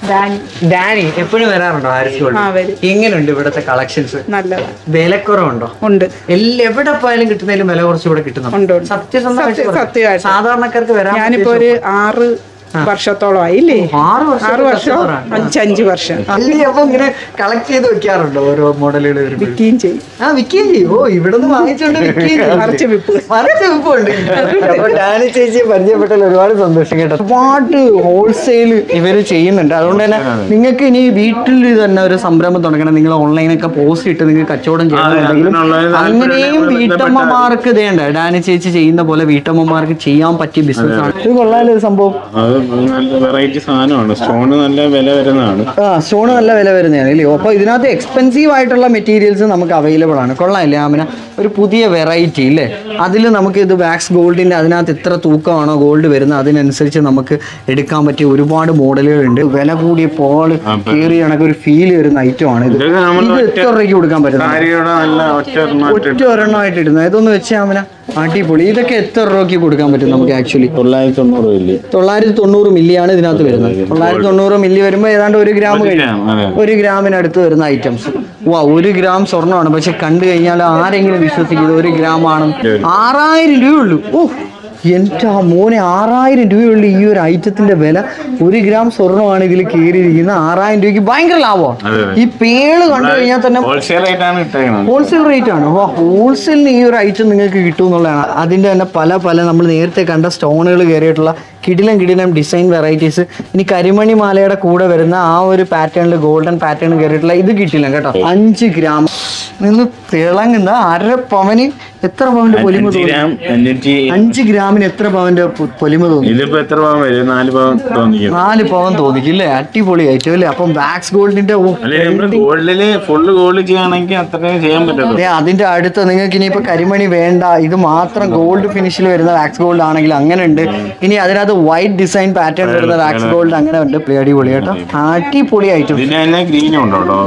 ഡാനി എപ്പോഴും വരാറുണ്ടോ ഹാരിസ് ഗോൾഡ് ആ, വരും. എങ്ങനെയുണ്ട് ഇവിടുത്തെ കളക്ഷൻസ് നല്ലതാ വിലക്കുറവുണ്ടോ ഉണ്ട് എല്ലാം എവിടെ പോയാലും കിട്ടുന്നതിലും വില കുറച്ച് ഇവിടെ കിട്ടുന്നുണ്ട് ഉണ്ട്, ഉണ്ട്. സത്യസന്ധമായിട്ട് സത്യ- പറയാം. സത്യമായിട്ട്. സാധാരണക്കാർക്ക് വരാൻ ഞാനിപ്പോ ഒരു ആറ് വർഷത്തോളമായി ഇല്ലേ ആറ് വർഷം ആറ് വർഷം അഞ്ചഞ്ച് വർഷം അല്ലേ അപ്പൊ ഇങ്ങനെ കളക്ട് ചെയ്ത് വെക്കാറുണ്ടോ ഓരോ മോഡലുകൾ വരുമ്പോൾ വിൽക്കുകയും ചെയ്യും ആ വിൽക്കുകയും ചെയ്യും ഓ ഇവിടെ നിന്ന് വാങ്ങിച്ചോണ്ട് വിൽക്കുകയും ചെയ്യും. മറിച്ച് വിപ്പ് മറിച്ച് വിപ്പുണ്ട് അപ്പൊ ഡാനി ചേച്ചിയെ പരിചയപ്പെട്ടതിൽ ഒരുപാട് സന്തോഷം കേട്ടോ ഒരുപാട് ഹോൾസെയിൽ ഇവര് ചെയ്യുന്നുണ്ട് അതുകൊണ്ട് തന്നെ നിങ്ങൾക്ക് ഇനി വീട്ടിൽ തന്നെ ഒരു സംരംഭം തുടങ്ങണം നിങ്ങൾ ഓൺലൈനൊക്കെ പോസ്റ്റ് ഇട്ട് നിങ്ങൾക്ക് കച്ചവടം ചെയ്യണമെന്നുണ്ടെങ്കിലും അതിനുള്ള അങ്ങനെയും താല്പര്യം വീട്ടമ്മമാർക്ക് ഇതേണ്ട ഡാനി ചേച്ചി ചെയ്യുന്ന പോലെ വീട്ടമ്മമാർക്ക് ചെയ്യാൻ പറ്റിയ ബിസിനസ് ആണ് ഇത് കൊള്ളാലോ ഇത് സംഭവം അത് നല്ല വെറൈറ്റി സാധനമാണ് സ്റ്റോണ് നല്ല വില വരുന്നതാണ് ആ സ്റ്റോൺ നല്ല വില വരുന്നതാണ് ഇല്ലയോ അപ്പോൾ ഇതിനകത്ത് എക്സ്പെൻസീവ് ആയിട്ടുള്ള മെറ്റീരിയൽസ് നമുക്ക് അവൈലബിൾ ആണ് കൊള്ളാമില്ലേ ആമിന ഒരു പുതിയ വെറൈറ്റി ഇല്ലേ അതിൽ നമുക്ക് ഇത് വാക്സ് ഗോൾഡിന്റെ അതിനകത്ത് എത്ര തൂക്കമാണോ ഗോൾഡ് വരുന്നത് അതിനനുസരിച്ച് നമുക്ക് എടുക്കാൻ പറ്റിയ ഒരുപാട് മോഡലുകളുണ്ട് വില കൂടിയ പോള് കീറി കണക്ക് ഒരു ഫീൽ വരുന്ന ഐറ്റം ആണ് ഇത് ഇതൊക്കെ നമ്മൾ ഇത് എത്ര രൂപയ്ക്ക് കൊടുക്കാൻ പറ്റുന്നത് സാരിയുടെ നല്ല ഒറ്റ ഒരെണ്ണമായിട്ട് ഒറ്റ ഒരെണ്ണമായിട്ട് ഇടുന്നത് ഇതൊന്ന് വെച്ച് ആമിന അടിപൊളി ഇതൊക്കെ എത്ര രൂപയ്ക്ക് കൊടുക്കാൻ പറ്റും നമുക്ക് ആക്ച്വലി തൊള്ളായിരത്തി തൊണ്ണൂറ് മില്ലി തൊള്ളായിരത്തി തൊണ്ണൂറ് മില്ലിയാണ് ഇതിനകത്ത് വരുന്നത് തൊള്ളായിരത്തി തൊണ്ണൂറ് മില്ലി വരുമ്പോൾ ഏതാണ്ട് ഒരു ഗ്രാം കഴിയും ഗ്രാം, അതെ. ഒരു ഗ്രാമിനടുത്ത് വരുന്ന ഐറ്റംസ് വാ ഒരു ഗ്രാം സ്വർണ്ണമാണ് പക്ഷെ കണ്ടു കഴിഞ്ഞാൽ ആരെങ്കിലും വിശ്വസിക്കുന്നത് ഒരു ഗ്രാം ആണ് ആറായിരം രൂപ ഉള്ളൂ ഓ എൻ്റെ ആ മോനെ ആറായിരം രൂപയുള്ള ഈ ഒരു ഐറ്റത്തിന്റെ വില ഒരു ഗ്രാം സ്വർണ്ണമാണ് ഇതിൽ കയറിയിരിക്കുന്നത് ആറായിരം രൂപയ്ക്ക് ഭയങ്കര ലാഭമാണ് അതെ, അതെ. ഈ പേള് കണ്ടു കഴിഞ്ഞാൽ തന്നെ ഹോൾസെയിൽ ആയിട്ടാണ് ഇട്ടേക്കുന്നത് ഹോൾസെയിൽ റേറ്റ് ആണ് അപ്പോൾ ഹോൾസെയിലിന് ഈ ഒരു ഐറ്റം നിങ്ങൾക്ക് കിട്ടും എന്നുള്ളതാണ് അതിൻ്റെ തന്നെ പല പല നമ്മൾ നേരത്തെ കണ്ട സ്റ്റോണുകൾ കയറിയിട്ടുള്ള കിടിലം കിടിലം ഡിസൈൻ വെറൈറ്റീസ് ഇനി കരിമണി മാലയുടെ കൂടെ വരുന്ന ആ ഒരു പാറ്റേണിൽ ഗോൾഡൻ പാറ്റേൺ കയറിയിട്ടുള്ള ഇത് കിട്ടില്ല കേട്ടോ അഞ്ച് ഗ്രാം നിന്ന് തിളങ്ങുന്ന അര പവന് എത്ര പവന്റെ പൊലിമ അഞ്ച് തോന്നി ഗ്രാം അഞ്ഞൂറ്റി അഞ്ച് ഗ്രാമിന് എത്ര പവന്റെ പൊ- പൊലിമ തോന്നി ഇതിപ്പോ എത്ര പവൻ വരും നാല് പവൻ തോന്നിക്കും നാല് പവൻ തോന്നിക്കില്ലേ അടിപൊളി ഐറ്റം അല്ലേ അപ്പം വാക്സ് ഗോൾഡിന്റെ അല്ലെ നമ്മള് ഗോൾഡില് ഫുള്ള് ഗോൾഡ് ചെയ്യുകയാണെങ്കിൽ അത്രയും ചെയ്യാൻ പറ്റത്തുള്ളൂ ദേ അതിന്റെ അടുത്ത് നിങ്ങൾക്ക് ഇനിയിപ്പോ കരിമണി വേണ്ട ഇത് മാത്രം ഗോൾഡ് ഫിനിഷിൽ വരുന്ന വാക്സ് ഗോൾഡ് ആണെങ്കിൽ അങ്ങനെ ഉണ്ട് ഇനി അതിനകത്ത് വൈറ്റ് ഡിസൈൻ പാറ്റേൺ വരുന്ന വാക്സ് ഗോൾഡ് അങ്ങനെ ഉണ്ട് പ്ലേ അടിപൊളി കേട്ടോ അടിപൊളി ഐറ്റം ഇതിന് തന്നെ ഗ്രീനും ഉണ്ടോ കേട്ടോ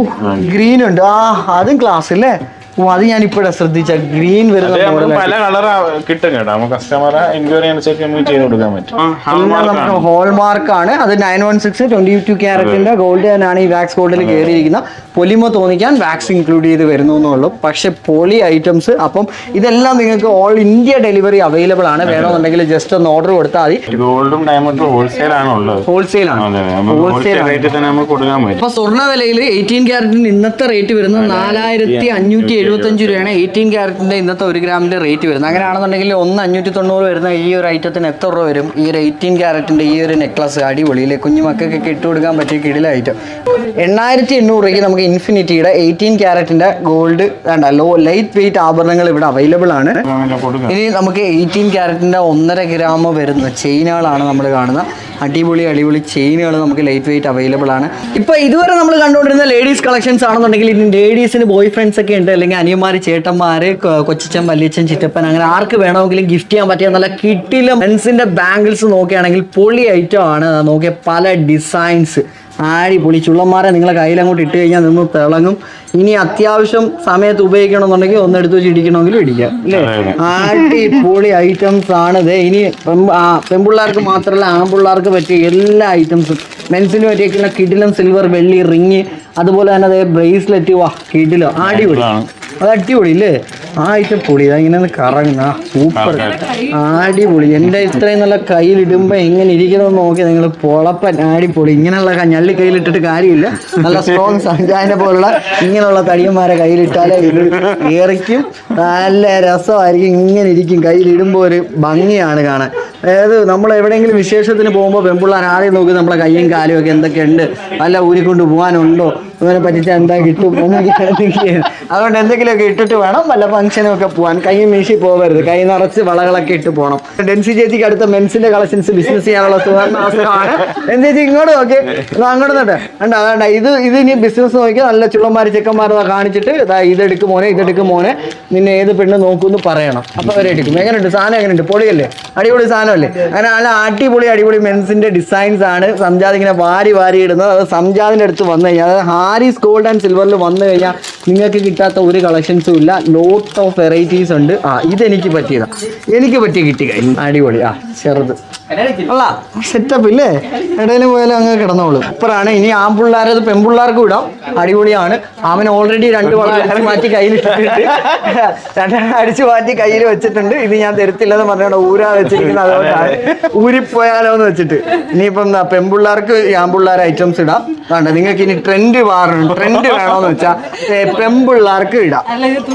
ഗ്രീൻ ഉണ്ട് ആ അതും ക്ലാസ് അല്ലേ ഓ അത് ഞാൻ ഇപ്പോഴാ ശ്രദ്ധിച്ച ഗ്രീൻ വരുന്ന അത് നമുക്ക് model പല കളർ കിട്ടും കേട്ടോ നമുക്ക് കസ്റ്റമറെ എൻക്വയറി അനുസരിച്ച് നമുക്ക് ചെയ്ത് കൊടുക്കാൻ പറ്റും എല്ലാം നമുക്ക് ഹോൾമാർക്ക് ആണ് അത് nine one six twenty two ക്യാരറ്റിന്റെ ഗോൾഡ് തന്നെയാണ് ഈ വാക്സ് ഗോൾഡിൽ കയറിയിരിക്കുന്ന പൊലിമ തോന്നിക്കാൻ വാക്സ് ഇൻക്ലൂഡ് ചെയ്ത് വരുന്നു എന്നുള്ളൂ പക്ഷെ പൊളി ഐറ്റംസ് അപ്പം ഇതെല്ലാം നിങ്ങൾക്ക് ഓൾ ഇന്ത്യ ഡെലിവറി അവൈലബിൾ ആണ് വേണമെന്നുണ്ടെങ്കിൽ ജസ്റ്റ് ഒന്ന് ഓർഡർ കൊടുത്താൽ മതി ഗോൾഡും ഡയമണ്ടും ഹോൾസെയിൽ ആണ് ഉള്ളത് ഹോൾസെയിൽ ആണ് അതെ അതെ ഹോൾസെയിൽ ഹോൾസെയിൽ ആണ് റേറ്റിൽ തന്നെ നമുക്ക് കൊടുക്കാൻ പറ്റും അപ്പൊ സ്വർണ്ണ വിലയിൽ എയ്റ്റീൻ ക്യാരറ്റിന് ഇന്നത്തെ റേറ്റ് വരുന്നത് നാലായിരത്തി അഞ്ഞൂറ്റി എഴുപത്തി അഞ്ച് രൂപയാണ് എയ്റ്റീൻ ക്യാരറ്റിന്റെ ഇന്നത്തെ ഒരു ഗ്രാമിന്റെ റേറ്റ് വരുന്നത് അങ്ങനെയാണെന്നുണ്ടെങ്കിൽ ഒന്ന് അഞ്ഞൂറ്റി തൊണ്ണൂറ് വരുന്ന ഈ ഒരു ഐറ്റത്തിന് എത്ര രൂപ വരും ഈ ഒരു എയ്റ്റീൻ ക്യാരറ്റിന്റെ ഈ ഒരു നെക്ലസ് അടിപൊളിയിലെ കുഞ്ഞു മക്കൾക്കൊക്കെ ഇട്ട് കൊടുക്കാൻ പറ്റിയ കിടില ഐറ്റം എണ്ണായിരത്തി എണ്ണൂറ് രൂപയ്ക്ക് നമുക്ക് ഇൻഫിനിറ്റിയുടെ എയ്റ്റീൻ ക്യാരറ്റിന്റെ ഗോൾഡ് വേണ്ട ലോ ലൈറ്റ് വെയിറ്റ് ആഭരണങ്ങൾ ഇവിടെ അവൈലബിൾ ആണ് അങ്ങനെ കൊടുക്കാം ഇനി നമുക്ക് എയ്റ്റീൻ ക്യാരറ്റിന്റെ ഒന്നര ഗ്രാം വരുന്ന ചെയിനുകളാണ് നമ്മൾ കാണുന്നത് അടിപൊളി അടിപൊളി ചെയിനുകൾ നമുക്ക് ലൈറ്റ് വെയിറ്റ് അവൈലബിൾ ആണ് ഇപ്പൊ ഇതുവരെ നമ്മൾ കണ്ടുകൊണ്ടിരുന്ന ലേഡീസ് കളക്ഷൻസ് ആണെന്നുണ്ടെങ്കിൽ ഇനി ലേഡീസിന് ബോയ് ഫ്രണ്ട്സ് ഒക്കെ ഉണ്ട് അല്ലെങ്കിൽ അനിയന്മാര് ചേട്ടന്മാര് കൊ- കൊച്ചച്ചൻ വല്യച്ചൻ ചിറ്റപ്പൻ അങ്ങനെ ആർക്ക് വേണമെങ്കിലും ഗിഫ്റ്റ് ചെയ്യാൻ പറ്റിയ നല്ല കിട്ടില്ല മെൻസിന്റെ ബാംഗിൾസ് നോക്കുകയാണെങ്കിൽ പൊളി ഐറ്റം ആണ് നോക്കിയ പല ഡിസൈൻസ് ആടിപൊളി ചുള്ളന്മാരെ നിങ്ങളെ കയ്യിൽ അങ്ങോട്ട് ഇട്ട് കഴിഞ്ഞാൽ നിന്ന് തിളങ്ങും ഇനി അത്യാവശ്യം സമയത്ത് ഉപയോഗിക്കണമെന്നുണ്ടെങ്കിൽ ഒന്ന് എടുത്ത് വെച്ച് ഇടിക്കണമെങ്കിലും ഇടിക്കാം അല്ലേ അതെ, അതെ. അടിപൊളി ഐറ്റംസ് ആണ് ഇത് ഇനി പെമ്പ്- ആ, പെൺപിള്ളേർക്ക് മാത്രമല്ല ആൺപിള്ളേർക്ക് പറ്റിയ എല്ലാ ഐറ്റംസും മെൻസിന് പറ്റിയ കിടിലം സിൽവർ വെള്ളി റിങ് അതുപോലെ തന്നെ അതേ ബ്രേസ്ലെറ്റ് വാ കിടിലോ അടിപൊളി ഇതാണ്. അത് അടിപൊളി ഇല്ലേ ആ ഐറ്റം പൊളി ഇതാ ഇങ്ങനെ കറങ്ങുന്ന സൂപ്പർ അടിപൊളി എൻ്റെ ഇത്രയും നല്ല കയ്യിലിടുമ്പോൾ എങ്ങനെ ഇരിക്കണമെന്ന് നോക്കി നിങ്ങൾ പൊളപ്പൻ അടിപൊളി ഇങ്ങനെയുള്ള ക- ഞള്ളി കയ്യിലിട്ടിട്ട് കാര്യമില്ല നല്ല സ്ട്രോങ് സഞ്ചായനെ പോലുള്ള ഇങ്ങനെയുള്ള തടിയന്മാരെ കയ്യിലിട്ടാലേ ഇത് ഏറിക്കും നല്ല രസമായിരിക്കും ഇങ്ങനെ ഇരിക്കും കയ്യിലിടുമ്പോൾ ഒരു ഭംഗിയാണ് കാണാൻ അതായത് നമ്മൾ എവിടെയെങ്കിലും വിശേഷത്തിന് പോകുമ്പോൾ പെമ്പിള്ളാർ ആദ്യം നോക്കി നമ്മളെ കയ്യും കാലും ഒക്കെ എന്തൊക്കെയുണ്ട് വല്ല ഊരിക്കൊണ്ട് പോകാനുണ്ടോ ഇവനെ പറ്റിച്ചാൽ എന്താ കിട്ടും എന്നൊക്കെയാണ് think ചെയ്യുന്നത്. അതുകൊണ്ട് എന്തെങ്കിലുമൊക്കെ ഇട്ടിട്ട് വേണം വല്ല ഫംഗ്ഷനും ഒക്കെ പോകാൻ കൈ വീശി പോകരുത് കൈ നിറച്ച് വളകളൊക്കെ ഇട്ട് പോകണം ഡെൻസി ചേച്ചിക്ക് അടുത്ത മെൻസിന്റെ കളക്ഷൻസ് ബിസിനസ് ചെയ്യാനുള്ള സുവർണ്ണ അവസരമാണ് ഡെൻസി ചേച്ചി ഇങ്ങോട്ട് നോക്കി ഇത് അങ്ങോട്ട് നോട്ടെ വേണ്ട വേണ്ട ഇത് ഇത് ഇനി ബിസിനസ് നോക്കിയാൽ നല്ല ചുള്ളന്മാർ ചെക്കന്മാർ കാണിച്ചിട്ട് ഇതാ ഇതെടുക്കും മോനെ ഇതെടുക്കും മോനെ നിന്നെ ഏത് പെണ്ണ് നോക്കൂന്ന് പറയണം അപ്പൊ അവരെ എടുക്കും എങ്ങനെയുണ്ട് സാധനം എങ്ങനെയുണ്ട് പൊളിയല്ലേ അടിപൊളി സാധനമല്ലേ അങ്ങനെ നല്ല അടിപൊളി അടിപൊളി മെൻസിന്റെ ഡിസൈൻസ് ആണ് സംജാത് ഇങ്ങനെ വാരി വാരി ഇടുന്നത് അത് സംജാതിന്റെ അടുത്ത് വന്നു കഴിഞ്ഞാൽ അതായത് ഹാരിസ് ഗോൾഡ് ആൻഡ് സിൽവറിൽ വന്നു കഴിഞ്ഞാൽ നിങ്ങൾക്ക് കിട്ടാത്ത ഒരു കളക്ഷൻസും ഇല്ല ലോട്ട് ഓഫ് വെറൈറ്റീസ് ഉണ്ട് ആ ഇതെനിക്ക് പറ്റിയതാ എനിക്ക് പറ്റിയ കിട്ടി കഴിഞ്ഞു അടിപൊളി ആ ചെറുത് അല്ല സെറ്റപ്പ് ഇല്ലേ ഇടയിൽ പോയാലും അങ്ങ് കിടന്നോളൂ സൂപ്പറാണ് ഇനി ആൺപിള്ളേരത് പെൺപിള്ളേർക്കും ഇടാം അടിപൊളിയാണ് അവൻ ഓൾറെഡി രണ്ട് വളം അടിച്ച് മാറ്റി കയ്യിൽ ഇട്ടിട്ടുണ്ട് രണ്ടെണ്ണം അടിച്ചു മാറ്റി കയ്യിൽ വെച്ചിട്ടുണ്ട് ഇത് ഞാൻ തരത്തില്ലെന്ന് പറഞ്ഞോണ്ട് ഊരാ വെച്ചിരിക്കുന്നത് അതുകൊണ്ടാണ് ഊരിപ്പോയാലോ എന്ന് വെച്ചിട്ട് ഇനിയിപ്പം എന്താ പെൺപിള്ളേർക്ക് ഈ ആൺപിള്ളേർ ഐറ്റംസ് ഇടാം വേണ്ട നിങ്ങൾക്ക് ഇനി ട്രെൻഡ് മാറണം ട്രെൻഡ് വേണോന്ന് വെച്ചാൽ പെൺപിള്ളേർക്ക് ഇടാം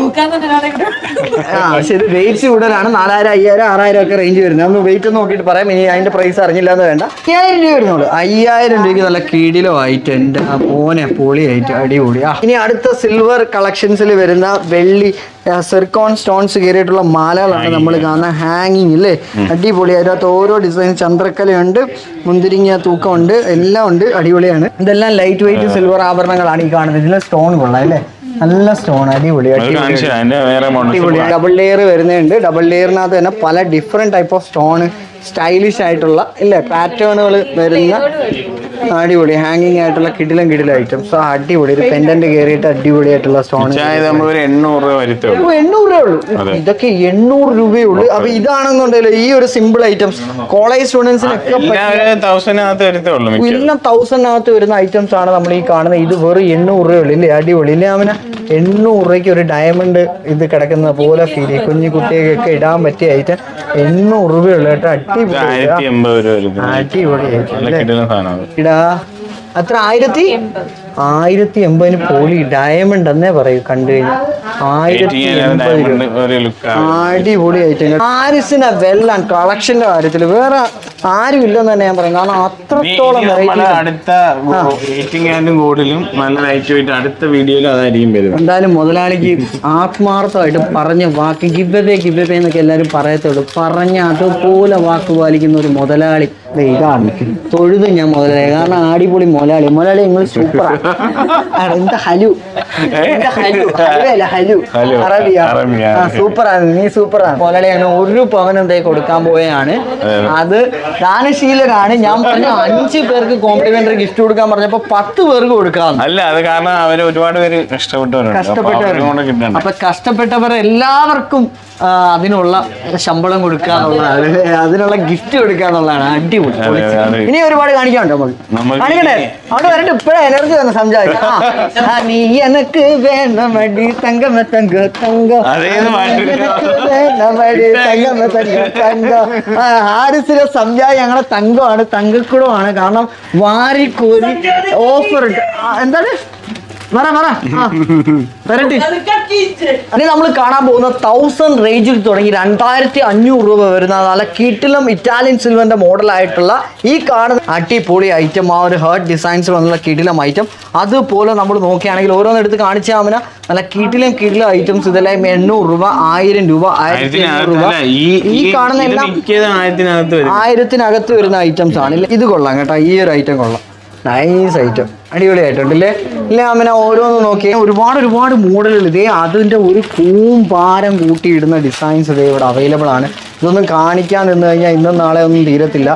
ആ ശരി റേറ്റ് കൂടുതലാണ് നാലായിരം അയ്യായിരം ആറായിരം ഒക്കെ റേഞ്ച് വരുന്നത് ഒന്ന് വെയിറ്റ് നോക്കിയിട്ട് പറയാം ഇനി അതിന്റെ പ്രൈസ് അറിഞ്ഞില്ല എന്ന് വേണ്ട അയ്യായിരം രൂപ വരുന്നുള്ളൂ അയ്യായിരം രൂപയ്ക്ക് നല്ല കിടിലോ ആയിട്ട് എൻ്റെ ആ മോനെ പൊളി ആയിട്ട് അടിപൊളി ആ ഇനി അടുത്ത സിൽവർ കളക്ഷൻസിൽ വരുന്ന വെള്ളി സെർക്കോൺ സ്റ്റോൺസ് കയറിയിട്ടുള്ള മാലകളാണ് നമ്മൾ കാണുന്ന ഹാങ്ങിങ് ഇല്ലേ അടിപൊളി അതിനകത്ത് ഓരോ ഡിസൈൻ ചന്ദ്രക്കലയുണ്ട് മുന്തിരിങ്ങ തൂക്കമുണ്ട് എല്ലാം ഉണ്ട് അടിപൊളിയാണ് ഇതെല്ലാം ലൈറ്റ് വെയിറ്റ് സിൽവർ ആഭരണങ്ങളാണ് ഈ കാണുന്നത് ഇതിൽ സ്റ്റോൺ കൊള്ളാം അല്ലേ നല്ല സ്റ്റോൺ അടിപൊളി അത് അടിപൊളി കാണിച്ചു അതിന്റെ വേറെ മോഡൽസ് ഡബിൾ ലെയർ വരുന്നുണ്ട് ഡബിൾ ലെയറിനകത്ത് തന്നെ പല different type of stone stylish ആയിട്ടുള്ള ഇല്ല പാറ്റേണുകൾ വരുന്ന അടിപൊളി ഹാങ്ങിങ് ആയിട്ടുള്ള കിടിലം കിടിലം ഐറ്റംസ് അടിപൊളി ഒരു പെൻഡന്റ് കയറിയിട്ട് അടിപൊളിയായിട്ടുള്ള സ്റ്റോൺ ഇത് നമുക്ക് ഒരു എണ്ണൂറ് രൂപ വരുത്തേ ഉള്ളൂ ഓ, എണ്ണൂറ് രൂപയേ ഉള്ളൂ അതെ. ഇതൊക്കെ എണ്ണൂറ് രൂപയേ ഉള്ളൂ അപ്പൊ ഇതാണെന്നുണ്ടെങ്കിൽ ഈ ഒരു സിമ്പിൾ ഐറ്റംസ് കോളേജ് സ്റ്റുഡൻസിനൊക്കെ എല്ലാം ഒരു തൗസൻഡിനകത്ത് വരുത്തേ ഉള്ളൂ മിക്ക എല്ലാം തൗസൻഡിനകത്ത് വരുന്ന ഐറ്റംസ് ആണ് നമ്മൾ ഈ കാണുന്നത് ഇത് വെറും എണ്ണൂറ് രൂപ ഉള്ളു ഇല്ലേ അടിപൊളി ഇല്ലേ അവന് എണ്ണൂറ് രൂപയ്ക്ക് ഒരു ഡയമണ്ട് ഇത് കിടക്കുന്ന പോലെ ഫീൽ ചെയ്യും കുഞ്ഞു കുട്ടികൾക്കൊക്കെ ഇടാൻ പറ്റിയ ഐറ്റം എണ്ണൂറ് രൂപയുള്ളു കേട്ടോ ഇത് അടിപൊളി ആയിരത്തി എൺപത് രൂപ വരുന്നത് അടിപൊളി ഐറ്റം നല്ല അല്ലേ കിട്ടുന്ന സാധനമാണ് ഇടാ അത്ര ആയിരത്തി ആയിരത്തി എൺപതിന് പോളി ഡയമണ്ട് എന്നേ പറയൂ കണ്ടു കഴിഞ്ഞാൽ ആയിരത്തി എൺപത് രൂപ ഡയമണ്ട് ഒരു ലുക്ക് അടിപൊളി ഐറ്റങ്ങൾ ആരിസിന്റെ വെല്ലാൻ കളക്ഷന്റെ കാര്യത്തിൽ വേറെ ആരും ഇല്ലെന്ന് തന്നെ ഞാൻ പറയും കാരണം അത്രത്തോളം നമ്മളെ വെറൈറ്റി അടുത്ത എയ്റ്റിംഗ് ആൻഡും കോഡിലും നല്ല ലൈറ്റ് വെയിറ്റ് അടുത്ത വീഡിയോയിലും അതായിരിക്കും വരുന്നത് എന്തായാലും മുതലാളിക്ക് ആത്മാർത്ഥമായിട്ട് പറഞ്ഞ വാക്ക് ഗിബബേ ഗിബബേ എന്നൊക്കെ എല്ലാവരും പറയത്തുള്ളൂ പറഞ്ഞ അതുപോലെ വാക്ക് പാലിക്കുന്ന ഒരു മുതലാളി ദേ ഇതാണ് തൊഴുതും ഞാൻ മുതലാളി കാരണം അടിപൊളി മുതലാളി മുതലാളി നിങ്ങൾ സൂപ്പറാണ് എന്താ ഹലു എന്താ ഹലു ഹലുവല്ല ഹലു ഹലു. അറബിയ അറബിയ. ആ സൂപ്പറാണ് നീ സൂപ്പറാണ് മുതലാളി അങ്ങനെ ഒരു പവൻ എന്തേ കൊടുക്കാൻ പോയാണ് അത് ദാനശീലനാണ് ഞാൻ പറഞ്ഞ അഞ്ച് പേർക്ക് കോംപ്ലിമെന്ററി ഗിഫ്റ്റ് കൊടുക്കാൻ പറഞ്ഞപ്പോ പത്ത് പേർക്ക് കൊടുക്കാന്ന് അല്ല അത് കാരണം അവര് ഒരുപാട് പേര് കഷ്ടപ്പെട്ടവരുണ്ട് അപ്പൊ അവരെ കൊണ്ട് കഷ്ടപ്പെട്ടവർ കിട്ടണ്ട അപ്പൊ കഷ്ടപ്പെട്ടവർ എല്ലാവർക്കും ആ, അതിനുള്ള ശമ്പളം കൊടുക്കുക എന്നുള്ളതാണ് അതിനുള്ള ഗിഫ്റ്റ് കൊടുക്കുക എന്നുള്ളതാണ് അടിപൊളി അതെ, പൊളിച്ച്. അതെ. ഇനി ഒരുപാട് കാണിക്കാനുണ്ടോ നമുക്ക് നമുക്ക് കാണിക്കട്ടെ അവിടെ വരട്ടെ ഇപ്പഴേ എനർജി വന്ന് സംസാരിക്കാം ആ, ആ, നീ എനക്ക് വേണമടി തങ്കമ തങ്ക തങ്ക അതേത് പാട്ട്? എനക്ക് വേണമടി തങ്കമ തങ്ക തങ്ക ആ, ഹാരിസിലെ സംജായ ഞങ്ങളെ തങ്കമാണ് തങ്കക്കുടമാണ് കാരണം വാരിക്കോരി ഓഫർ ഇട്ട് ആ, എന്താണ് പറ പറ ആ, വരട്ടെ ഇനി നമ്മൾ കാണാൻ പോകുന്ന തൗസൻഡ് റേഞ്ചിൽ തുടങ്ങി രണ്ടായിരത്തി അഞ്ഞൂറ് രൂപ വരുന്ന നല്ല കിട്ടിലും ഇറ്റാലിയൻ സിൽവറിന്റെ മോഡലായിട്ടുള്ള ഈ കാണുന്ന അടിപൊളി ഐറ്റം ആ ഒരു ഹേർട്ട് ഡിസൈൻസ് വന്നുള്ള കിടിലം ഐറ്റം അതുപോലെ നമ്മൾ നോക്കുകയാണെങ്കിൽ ഓരോന്നെടുത്ത് കാണിച്ചാൽ മതി നല്ല കിടിലം കിടിലം ഐറ്റംസ് ഇതെല്ലാം എണ്ണൂറ് രൂപ ആയിരം രൂപ ആയിരത്തി എണ്ണൂറ് രൂപ ആയിരത്തിനകത്തല്ല ഈ ഈ ഈ- കാണുന്ന ഇത് എല്ലാം മിക്കതും ആയിരത്തിനകത്ത് വരും ആയിരത്തിനകത്ത് വരുന്ന ഐറ്റംസ് ആണ് ഇല്ല, ഇത് കൊള്ളാം കേട്ടോ ഈ ഒരു ഐറ്റം കൊള്ളാം നൈസ് ഐറ്റം അടിപൊളി ആയിട്ടുണ്ട് ഇല്ലേ ഇല്ല അമ്മനെ ഓരോന്ന് നോക്കി ഒരുപാട് ഒരുപാട് മോഡലുകൾ ഇതേ അതിൻ്റെ ഒരു കൂമ്പാരം കൂട്ടിയിടുന്ന ഡിസൈൻസ് ഇതേ ഇവിടെ അവൈലബിൾ ആണ് ഇതൊന്നും കാണിക്കാൻ നിന്ന് കഴിഞ്ഞാൽ ഇന്നും നാളെ ഒന്നും തീരത്തില്ല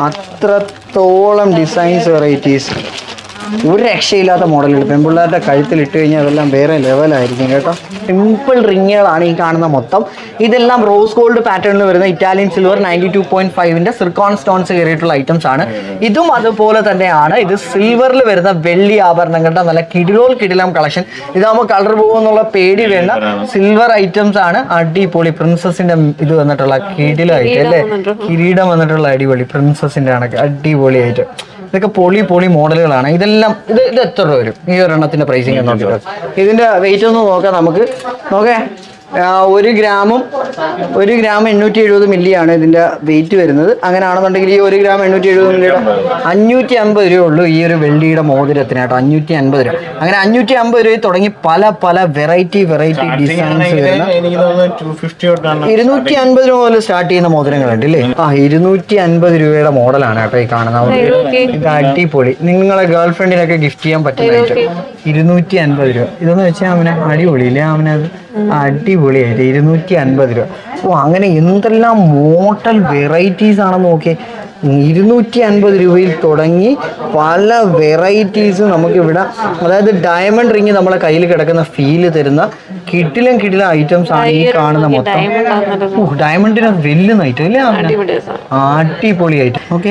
അത്രത്തോളം ഡിസൈൻസ് വെറൈറ്റീസ് ഒരു രക്ഷയില്ലാത്ത മോഡലുകൾ പെൺപിള്ളേരുടെ കഴുത്തിൽ ഇട്ട് കഴിഞ്ഞാൽ അതെല്ലാം വേറെ ലെവലായിരിക്കും കേട്ടോ സിമ്പിൾ റിങ്ങുകളാണ് ഈ കാണുന്ന മൊത്തം ഇതെല്ലാം റോസ് ഗോൾഡ് പാറ്റേണിൽ വരുന്ന Italian silver ninety two point ഫൈവിന്റെ സിർക്കോൺ സ്റ്റോൺസ് കയറിയിട്ടുള്ള ഐറ്റംസ് ആണ് ഇതും അതുപോലെ തന്നെയാണ് ഇത് സിൽവറിൽ വരുന്ന വെള്ളി ആഭരണങ്ങളുടെ നല്ല കിടിലോൾ കിടിലം കളക്ഷൻ ഇതാകുമ്പോൾ കളർ പോകുമെന്നുള്ള പേടി വേണ്ട സിൽവർ ഐറ്റംസ് ആണ് അടിപൊളി പ്രിൻസസിന്റെ ഇത് വന്നിട്ടുള്ള കിടിലം ഐറ്റം അല്ലേ കിരീടം വന്നിട്ടുള്ള അടിപൊളി പ്രിൻസസിന്റെ കണക്ക് അടിപൊളി ഐറ്റം ഇതൊക്കെ പൊളി പൊളി മോഡലുകളാണ് ഇതെല്ലാം ഇത് ഇത് എത്ര രൂപ വരും ഈ ഒരെണ്ണത്തിന്റെ പ്രൈസിങ് നോക്കിയിട്ട് ഇതിന്റെ വെയിറ്റ് ഒന്ന് നോക്കാം നമുക്ക് നോക്കേ ആ, ഒരു ഗ്രാമും ഒരു ഗ്രാം എണ്ണൂറ്റി എഴുപത് മില്ലിയാണ് ഇതിന്റെ വെയിറ്റ് വരുന്നത് അങ്ങനെയാണെന്നുണ്ടെങ്കിൽ ഈ ഒരു ഗ്രാം എണ്ണൂറ്റി എഴുപത് മില്ലിയുടെ അഞ്ഞൂറ്റി അമ്പത് രൂപ ഉള്ളൂ ഈ ഒരു വെള്ളിയുടെ മോതിരത്തിന് കേട്ടോ അഞ്ഞൂറ്റി അൻപത് രൂപ അങ്ങനെ അഞ്ഞൂറ്റി അമ്പത് രൂപയിൽ തുടങ്ങി പല പല വെറൈറ്റി വെറൈറ്റി ഡിസൈൻസ് വരുന്ന എനിക്ക് തോന്നുന്നു ടു ഫിഫ്റ്റി തൊട്ടാണ് ഇരുന്നൂറ്റി അൻപത് രൂപ മുതൽ സ്റ്റാർട്ട് ചെയ്യുന്ന മോതിരങ്ങളുണ്ട് ഇല്ലേ ആ ഇരുന്നൂറ്റി അൻപത് രൂപയുടെ മോഡലാണ് കേട്ടോ ഈ കാണുന്നത് ഇത് അടിപൊളി നിങ്ങളെ ഗേൾ ഫ്രണ്ടിനൊക്കെ ഗിഫ്റ്റ് ചെയ്യാൻ പറ്റുന്ന ഐറ്റം ഇരുന്നൂറ്റി അൻപത് രൂപ ഇതെന്ന് വെച്ചാൽ അവനെ അടിപൊളി ഇല്ലേ അവനത് അടിപൊളിയായിട്ട് ഇരുന്നൂറ്റി അൻപത് രൂപ ഓ അങ്ങനെ എന്തെല്ലാം മോട്ടൽ വെറൈറ്റീസ് ആണെന്ന് നോക്കിയേ ഇരുന്നൂറ്റി അൻപത് രൂപയിൽ തുടങ്ങി പല വെറൈറ്റീസ് നമുക്കിവിടെ അതായത് ഡയമണ്ട് റിങ് നമ്മളെ കയ്യിൽ കിടക്കുന്ന ഫീല് തരുന്ന കിട്ടിലും കിട്ടിലും ഐറ്റംസ് ആണ് ഈ കാണുന്ന മൊത്തം ഓ ഡയമണ്ടിന് വെല്ലുന്ന ഐറ്റം അല്ലേ അവന്? അടിപൊളി ഐറ്റം ഓക്കെ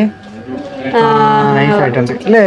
നൈസ് ആയിട്ടുണ്ട് അല്ലേ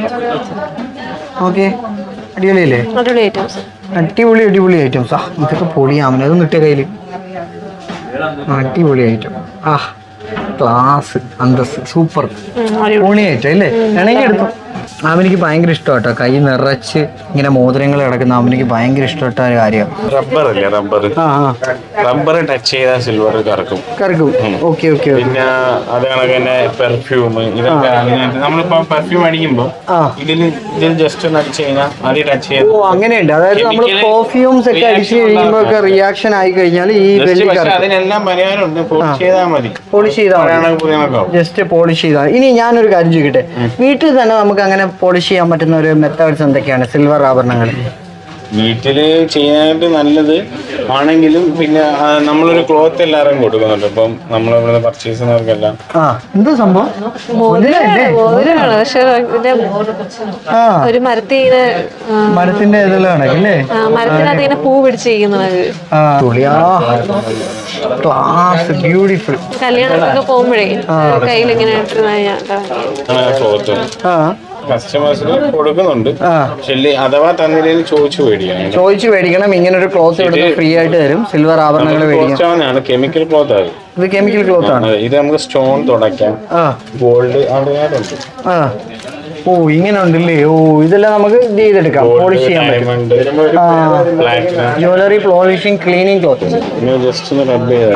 ഓക്കെ അടിപൊളിയല്ലേ അടിപൊളി ഐറ്റംസ് അടിപൊളി അടിപൊളി ഐറ്റംസ് ആ ഇതൊക്കെ പൊളിയാമനെ അതൊന്നും ഇട്ട കയ്യിൽ അടിപൊളി ഐറ്റം ആ ക്ലാസ് അന്തസ് സൂപ്പർ പൊളി ഐറ്റം അല്ലേ വേണമെങ്കിൽ എടുത്തു അവനിക്ക് ഭയങ്കര ഇഷ്ടം കേട്ടോ കൈ നിറച്ച് ഇങ്ങനെ മോതിരങ്ങൾ കിടക്കുന്ന അവനിക്ക് ഭയങ്കര ഇഷ്ടപ്പെട്ട ഒരു കാര്യം റബ്ബർ അല്ലേ റബ്ബർ ആ ആ റബ്ബർ ടച്ച് ചെയ്താൽ സിൽവർ കറക്കും കറക്കും ഓക്കെ ഓക്കെ പിന്നെ അത് കണക്ക് തന്നെ പെർഫ്യൂം ഇതൊക്കെ അതിനകത്ത് നമ്മളിപ്പോ പെർഫ്യൂം അടിക്കുമ്പോ ആ. ഇതില് ഇതിൽ ജസ്റ്റ് ഒന്ന് അടിച്ചു കഴിഞ്ഞാൽ അത് ടച്ച് ചെയ്ത് ഓ അങ്ങനെയുണ്ട് അതായത് നമ്മൾ Chemical പെർഫ്യൂംസ് ഒക്കെ അടിച്ച് reaction കഴിയുമ്പോൾ ഒക്കെ റിയാക്ഷൻ ആയി കഴിഞ്ഞാൽ ഈ Just വെള്ളി പക്ഷെ കറക്കും അതിനെല്ലാം പരിഹാരമുണ്ട് പോളിഷ് ചെയ്താൽ മതി പോളിഷ് ചെയ്താൽ മതി പറയാണെങ്കിൽ പുതിയണക്കാവും ജസ്റ്റ് പോളിഷ് ചെയ്താൽ ഇനി ഞാനൊരു കാര്യം ചോദിക്കട്ടെ വീട്ടിൽ തന്നെ നമുക്ക് അങ്ങനെ പോളിഷ് ചെയ്യാൻ പറ്റുന്ന ഒരു മെത്തേഡ്സ് എന്തൊക്കെയാണ് സിൽവർ ആഭരണങ്ങൾ വീട്ടില് ചെയ്യാനായിട്ട് നല്ലത് ആണെങ്കിലും പിന്നെ ആ, നമ്മളൊരു ക്ലോത്ത് എല്ലാവരും കൊടുക്കുന്നുണ്ട് ഇപ്പം നമ്മളിവിടെ പർച്ചേസ് ചെയ്യുന്നവർക്കെല്ലാം ആ എന്താ സംഭവം മുതലല്ലേ? മോതിരമാണ് പക്ഷെ ഇതിന്റെ ആ ഒരു മരത്തിൽ ഇങ്ങനെ ആ, മരത്തിന്റെ ഇതെല്ലാം അല്ലേ ആ, മരത്തിനകത്ത് ഇങ്ങനെ പൂ പിടിച്ചിരിക്കുന്നത് ആ തുളിയാ ക്ലാസ് ബ്യൂട്ടിഫുൾ കല്യാണത്തിനൊക്കെ പോകുമ്പോഴേ കയ്യിൽ ഇങ്ങനെ ഇട്ടിരുന്ന ഞാൻ കാണാം. ക്ലോത്ത് ആ കസ്റ്റമേഴ്സിന് കൊടുക്കുന്നുണ്ട് ആ. പക്ഷെ ഇല്ലേ, അഥവാ തന്നില്ലെങ്കിൽ ചോദിച്ചു മേടിക്കണം ചോദിച്ചു മേടിക്കണം ഇങ്ങനെ ഒരു ക്ലോത്ത് ഇവിടുന്ന് ഫ്രീ ആയിട്ട് തരും സിൽവർ ആഭരണങ്ങൾ മേടിക്കാം കുറച്ചാണ് കെമിക്കൽ ക്ലോത്ത് അത് ഇത് കെമിക്കൽ ക്ലോത്ത് ആണ് അതെ, ഇത് നമുക്ക് സ്റ്റോൺ തുടയ്ക്കാം ആ ഗോൾഡ് അതിനകത്തുണ്ട് ആ ഓ ഇങ്ങനെ ഉണ്ടല്ലേ ഓ ഇതെല്ലാം നമുക്ക് ഇത് ചെയ്തെടുക്കാം പോളിഷ് ചെയ്യാൻ പറ്റും ഡയമണ്ട് ആ. Platinum jewellery polishing cleaning cloth ഇങ്ങനെ ജസ്റ്റ് ഒന്ന് റബ്ബ് ചെയ്താൽ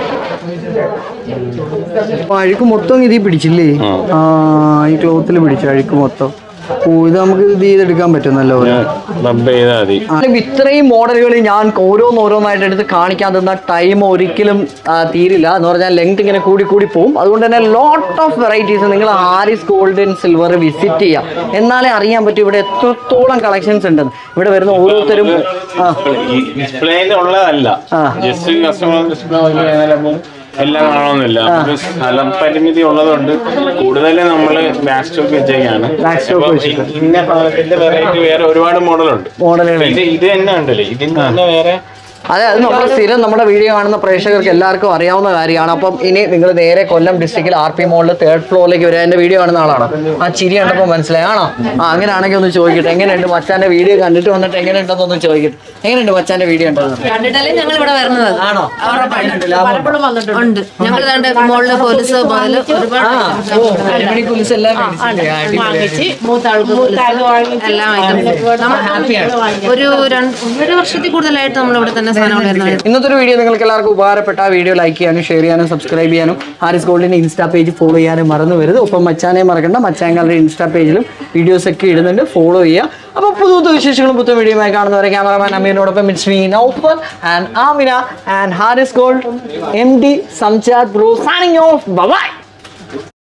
അഴുക്ക് മൊത്തം ഇതിൽ പിടിച്ചില്ലേ ആ. ആ ഈ ക്ലോത്തിൽ പിടിച്ചു അഴുക്ക് മൊത്തം ഓ ഇത് നമുക്ക് ഇത് ചെയ്തെടുക്കാൻ പറ്റും നല്ലപോലെ റബ്ബ് ചെയ്താൽ മതി ആ, ഇത്രയും മോഡലുകൾ ഞാൻ ഓരോന്നോരോന്നായിട്ട് എടുത്ത് കാണിക്കാൻ തന്ന ടൈം ഒരിക്കലും ആ, തീരില്ല എന്ന് പറഞ്ഞാൽ ലെങ്ത് ഇങ്ങനെ കൂടി കൂടി പോകും അതുകൊണ്ട് തന്നെ ലോട്ട് ഓഫ് വെറൈറ്റീസ് നിങ്ങൾ Haris gold and silver visit ചെയ്യാം എന്നാലേ അറിയാൻ പറ്റും ഇവിടെ എത്രത്തോളം കളക്ഷൻസ് ഉണ്ടെന്ന് ഇവിടെ വരുന്ന ഓരോരുത്തരും ആ ഈ ഡിസ്പ്ലേയിൽ ഉള്ളതല്ല ആ. ജസ്റ്റ് കസ്റ്റമർ ഡിസ്പ്ലേ നോക്കി കഴിഞ്ഞാൽ എല്ലാം കാണണമെന്നില്ല നമുക്ക് സ്ഥലം പരിമിതി ഉള്ളതുകൊണ്ട് കൂടുതലും നമ്മൾ ബാക്ക് സ്റ്റോക്ക് വെച്ചേക്കാണ് Back stock അപ്പം വെച്ചിട്ട്. ഇ- ഇന്ന സാധനത്തിന്റെ വെറൈറ്റി വേറെ ഒരുപാട് മോഡലുണ്ട് മോഡലുകൾ ഇത് ഇത് തന്നെ ഉണ്ടല്ലേ ഇതിന്റെ തന്നെ വേറെ അതെ അത് നമ്മൾ സ്ഥിരം നമ്മുടെ വീഡിയോ കാണുന്ന പ്രേക്ഷകർക്ക് എല്ലാവർക്കും അറിയാവുന്ന കാര്യമാണ് അപ്പം ഇനി നിങ്ങൾ നേരെ കൊല്ലം ഡിസ്ട്രിക്റ്റിൽ ആർ പി മോളിൽ തേർഡ് ഫ്ലോറിലേക്ക് വരിക എന്റെ വീഡിയോ കാണുന്ന ആളാണ് ആ ചിരി കണ്ടപ്പോൾ മനസ്സിലായി ആണോ ആ അങ്ങനെയാണെങ്കിൽ ഒന്ന് ചോദിക്കട്ടെ എങ്ങനെയുണ്ട് മച്ചാന്റെ വീഡിയോ കണ്ടിട്ട് വന്നിട്ട് എങ്ങനെയുണ്ടെന്നൊന്ന് ചോദിക്കട്ടെ എങ്ങനെയുണ്ട് മച്ചാന്റെ വീഡിയോ ഉണ്ടെന്ന് കണ്ടിട്ടല്ലേ ഞങ്ങൾ ഇവിടെ വരുന്നത് ആണോ ഉണ്ട് ഞങ്ങൾ രണ്ട് മുകളിലെ പോലീസ് മുതൽ ഒരുപാട് ഓ, അടിപൊളി കുലിസ് എല്ലാം മേടിച്ചില്ലേ? അടിപൊളി. വാങ്ങിച്ച് മൂത്ത ആൾക്ക് പോലീസ് എല്ലാം items. നമ്മൾ ഒരു രണ്ട് ഒന്നര വർഷത്തിൽ കൂടുതലായിട്ട് നമ്മൾ ഇവിടെ തന്നെ സാധനങ്ങൾ വരുന്നത് ഇന്നത്തെ ഒരു വീഡിയോ നിങ്ങൾക്ക് എല്ലാവർക്കും ഉപകാരപ്പെട്ട ആ വീഡിയോ ലൈക്ക് ചെയ്യാനും ഷെയർ ചെയ്യാനും സബ്സ്ക്രൈബ് ചെയ്യാനും ഹാരിസ് ഗോൾഡിന്റെ ഇൻസ്റ്റാ പേജ് ഫോളോ ചെയ്യാനും മറന്നു വരുത് ഒപ്പം മച്ചാനെ മറക്കണ്ട മച്ചാങ്ങളുടെ ഇൻസ്റ്റാ പേജിലും വീഡിയോസ് ഒക്കെ ഇടുന്നുണ്ട് ഫോളോ ചെയ്യുക അപ്പോൾ പുതു പുതു വിശേഷങ്ങളും പുതു വീഡിയോയുമായി കാണുന്നവരെ ക്യാമറമാൻ അമീനോടൊപ്പം it's me Naufar and Amina and Haris gold M D Samjad bro signing off by